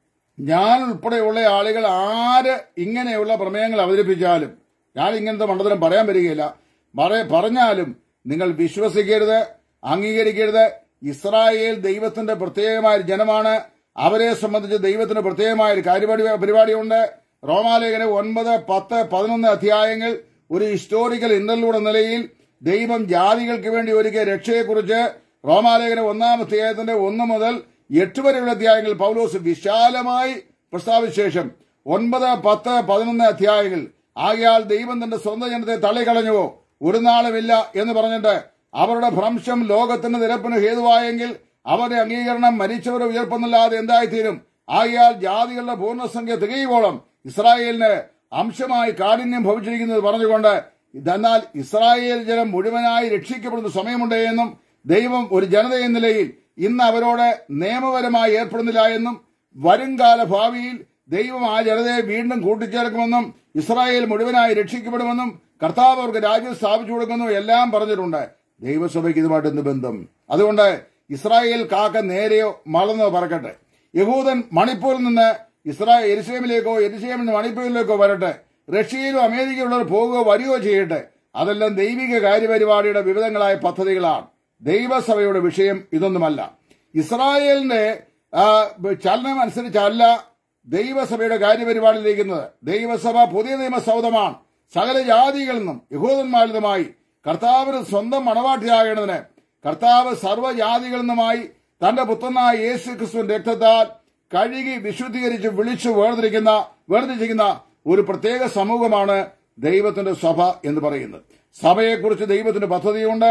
ഞാൻ ഉൾപ്പെടെയുള്ള ആളുകൾ ആര് ഇങ്ങനെയുള്ള പ്രമേയങ്ങൾ അവതരിപ്പിച്ചാലും ഞാൻ ഇങ്ങനത്തെ മണ്ഡലം പറയാൻ വരികയില്ല പറ- പറഞ്ഞാലും നിങ്ങൾ വിശ്വസിക്കരുത് അംഗീകരിക്കരുത് ഇസ്രായേൽ ദൈവത്തിന്റെ പ്രത്യേകമായ ഒരു ജനമാണ് അവരെ സംബന്ധിച്ച് ദൈവത്തിന് പ്രത്യേകമായ ഒരു കാര്യപരി പരിപാടിയുണ്ട് റോമാലേഖന ഒൻപത് പത്ത് പതിനൊന്ന് അധ്യായങ്ങൾ ഒരു ഹിസ്റ്റോറിക്കൽ ഇന്റർലൂഡ് എന്ന നിലയിൽ ദൈവം ജാതികൾക്ക് വേണ്ടി ഒരുക്കിയ രക്ഷയെക്കുറിച്ച് റോമാലേഖന ഒന്നാം അധ്യായത്തിന്റെ ഒന്ന് മുതൽ എട്ട് വരെയുള്ള അധ്യായങ്ങൾ പൗലോസ് വിശാലമായി പ്രസ്താവിച്ച ശേഷം ഒൻപത് പത്ത് പതിനൊന്ന് അധ്യായങ്ങൾ ആകയാൽ ദൈവം തന്റെ സ്വന്തം ജനത്തെ തള്ളിക്കളഞ്ഞുവോ ഒരു നാളുമില്ല എന്ന് പറഞ്ഞിട്ട് അവരുടെ ഭ്രംശം ലോകത്തിന് നിരപ്പിന് ഹേതുവായെങ്കിൽ അവരുടെ അംഗീകരണം മരിച്ചവരെ ഉയർപ്പെന്നല്ലാതെ എന്തായിത്തീരും ആകയാൽ ജാതികളുടെ പൂർണ്ണസംഖ്യ തികയുവോളം ഇസ്രായേലിന് അംശമായി കാഠിന്യം ഭവിച്ചിരിക്കുന്നത് പറഞ്ഞുകൊണ്ട് എന്നാൽ ഇസ്രായേൽ ജനം മുഴുവനായി രക്ഷിക്കപ്പെടുന്ന സമയമുണ്ട് എന്നും ദൈവം ഒരു ജനത എന്ന നിലയിൽ ഇന്ന് അവരോട് നിയമപരമായി ഏർപ്പെടുന്നില്ല എന്നും വരുംകാല ഭാവിയിൽ ദൈവം ആ ജനതയെ വീണ്ടും കൂട്ടിച്ചേർക്കുമെന്നും ഇസ്രായേൽ മുഴുവനായി രക്ഷിക്കപ്പെടുമെന്നും കർത്താവ് അവർക്ക് രാജ്യം സ്ഥാപിച്ചു കൊടുക്കുന്നു എല്ലാം പറഞ്ഞിട്ടുണ്ട് ദൈവസഭയ്ക്ക് ഇതുമായിട്ട് എന്ത് ബന്ധം അതുകൊണ്ട് ഇസ്രായേൽ കാക്ക നേരെയോ മളന്നോ പറക്കട്ടെ യഹൂദൻ മണിപ്പൂരിൽ നിന്ന് ഇസ്രായേൽ എരിശേമിലേക്കോ എരിശേമിൽ നിന്ന് മണിപ്പൂരിലേക്കോ വരട്ടെ റഷ്യയിലോ അമേരിക്കയിലുള്ളവർ പോവുകയോ വരികയോ ചെയ്യട്ടെ അതെല്ലാം ദൈവിക കാര്യപരിപാടിയുടെ വിവിധങ്ങളായ പദ്ധതികളാണ് ദൈവസഭയുടെ വിഷയം ഇതൊന്നുമല്ല ഇസ്രായേലിന്റെ ആ, ചലനം അനുസരിച്ചല്ല ദൈവസഭയുടെ കാര്യപരിപാടിയിലേക്കുന്നത് ദൈവസഭ പുതിയ നിയമസൗധമാണ് സകല ജാതികളിൽ നിന്നും യഹൂദന്മാരിൽ നിന്നുമായി കർത്താവിന് സ്വന്തം മണവാട്ടിയാകേണ്ടതിന് കർത്താവ് സർവ്വജാതികളിൽ നിന്നുമായി തന്റെ പുത്രനായ യേശു ക്രിസ്തുവിന്റെ രക്തത്താൽ കഴുകി വിശുദ്ധീകരിച്ച് വിളിച്ചു വേർതിരിക്കുന്ന വേർതിരിച്ചിരിക്കുന്ന ഒരു പ്രത്യേക സമൂഹമാണ് ദൈവത്തിന്റെ സഭ എന്ന് പറയുന്നത് സഭയെക്കുറിച്ച് ദൈവത്തിന്റെ പദ്ധതിയുണ്ട്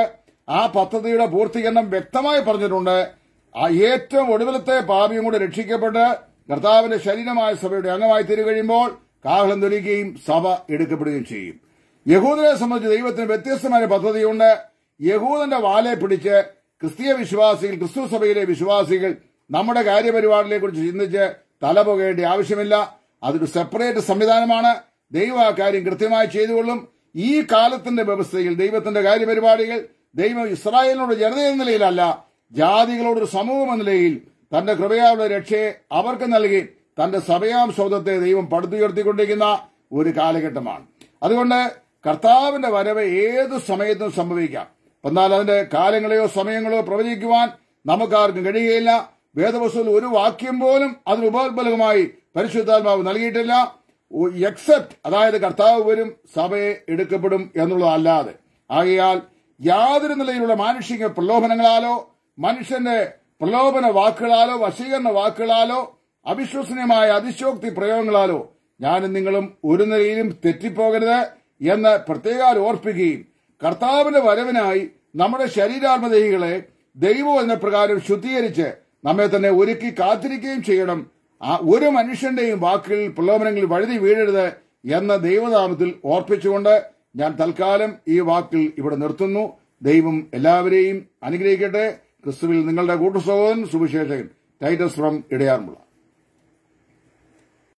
ആ പദ്ധതിയുടെ പൂർത്തീകരണം വ്യക്തമായി പറഞ്ഞിട്ടുണ്ട് ആ ഏറ്റവും ഒടുവിലത്തെ പാപിയും കൂടെ രക്ഷിക്കപ്പെട്ട് കർത്താവിന്റെ ശരീരമായ സഭയുടെ അംഗമായി തീരു കഴിയുമ്പോൾ കാഹളം ധരിക്കുകയും സഭ എടുക്കപ്പെടുകയും ചെയ്യും യഹൂദനെ സംബന്ധിച്ച് ദൈവത്തിന് വ്യത്യസ്തമായ പദ്ധതിയുണ്ട് യഹൂദന്റെ വാലെ പിടിച്ച് ക്രിസ്തീയ വിശ്വാസികൾ ക്രിസ്തു സഭയിലെ വിശ്വാസികൾ നമ്മുടെ കാര്യപരിപാടികളെ കുറിച്ച് ചിന്തിച്ച് തലപുകയേണ്ട ആവശ്യമില്ല അതൊരു സെപ്പറേറ്റ് സംവിധാനമാണ് ദൈവം ആ കാര്യം കൃത്യമായി ചെയ്തുകൊള്ളും ഈ കാലത്തിന്റെ വ്യവസ്ഥയിൽ ദൈവത്തിന്റെ കാര്യപരിപാടികൾ ദൈവം ഇസ്രായേലിനോട് ജനത എന്ന നിലയിലല്ല ജാതികളോടൊരു സമൂഹം എന്ന നിലയിൽ തന്റെ കൃപയാളുടെ രക്ഷയെ അവർക്ക് നൽകി തന്റെ സഭയാം സ്വതത്തെ ദൈവം പടുത്തുയർത്തിക്കൊണ്ടിരിക്കുന്ന ഒരു കാലഘട്ടമാണ് അതുകൊണ്ട് കർത്താവിന്റെ വരവ് ഏതു സമയത്തും സംഭവിക്കാം എന്നാൽ അതിന്റെ കാലങ്ങളെയോ സമയങ്ങളോ പ്രവചിക്കുവാൻ നമുക്കാർക്കും കഴിയുകയില്ല വേദവസ്തുവിൽ ഒരു വാക്യം പോലും അതിന് ഉപോത്ബലകമായി പരിശുദ്ധാത്മാവ് നൽകിയിട്ടില്ല എക്സെപ്റ്റ് അതായത് കർത്താവ് വരും സഭയെ എടുക്കപ്പെടും എന്നുള്ളതല്ലാതെ ആകയാൽ യാതൊരു നിലയിലുള്ള മാനുഷിക പ്രലോഭനങ്ങളാലോ മനുഷ്യന്റെ പ്രലോഭന വാക്കുകളാലോ വശീകരണ വാക്കുകളാലോ അവിശ്വസനീയമായ അതിശോക്തി പ്രയോഗങ്ങളാലോ ഞാനും നിങ്ങളും ഒരു നിലയിലും തെറ്റിപ്പോകരുത് എന്ന് പ്രത്യേകം ഓർപ്പിക്കുകയും കർത്താവിന്റെ വരവിനായി നമ്മുടെ ശരീരാത്മദേഹികളെ ദൈവം എന്ന പ്രകാരം ശുദ്ധീകരിച്ച് നമ്മെ തന്നെ ഒരുക്കി കാത്തിരിക്കുകയും ചെയ്യണം ആ ഒരു മനുഷ്യന്റെയും വാക്കുകളിൽ പ്രലോഭനങ്ങളിൽ വഴുതി വീഴരുത് എന്ന ദൈവനാമത്തിൽ ഓർപ്പിച്ചുകൊണ്ട് ഞാൻ തൽക്കാലം ഈ വാക്കിൽ ഇവിടെ നിർത്തുന്നു ദൈവം എല്ലാവരെയും അനുഗ്രഹിക്കട്ടെ ക്രിസ്തുവിൽ നിങ്ങളുടെ കൂട്ടുസഹോദരൻ സുവിശേഷകൻ ടൈറ്റസ് ഫ്രം ഇടയാർമുള്ള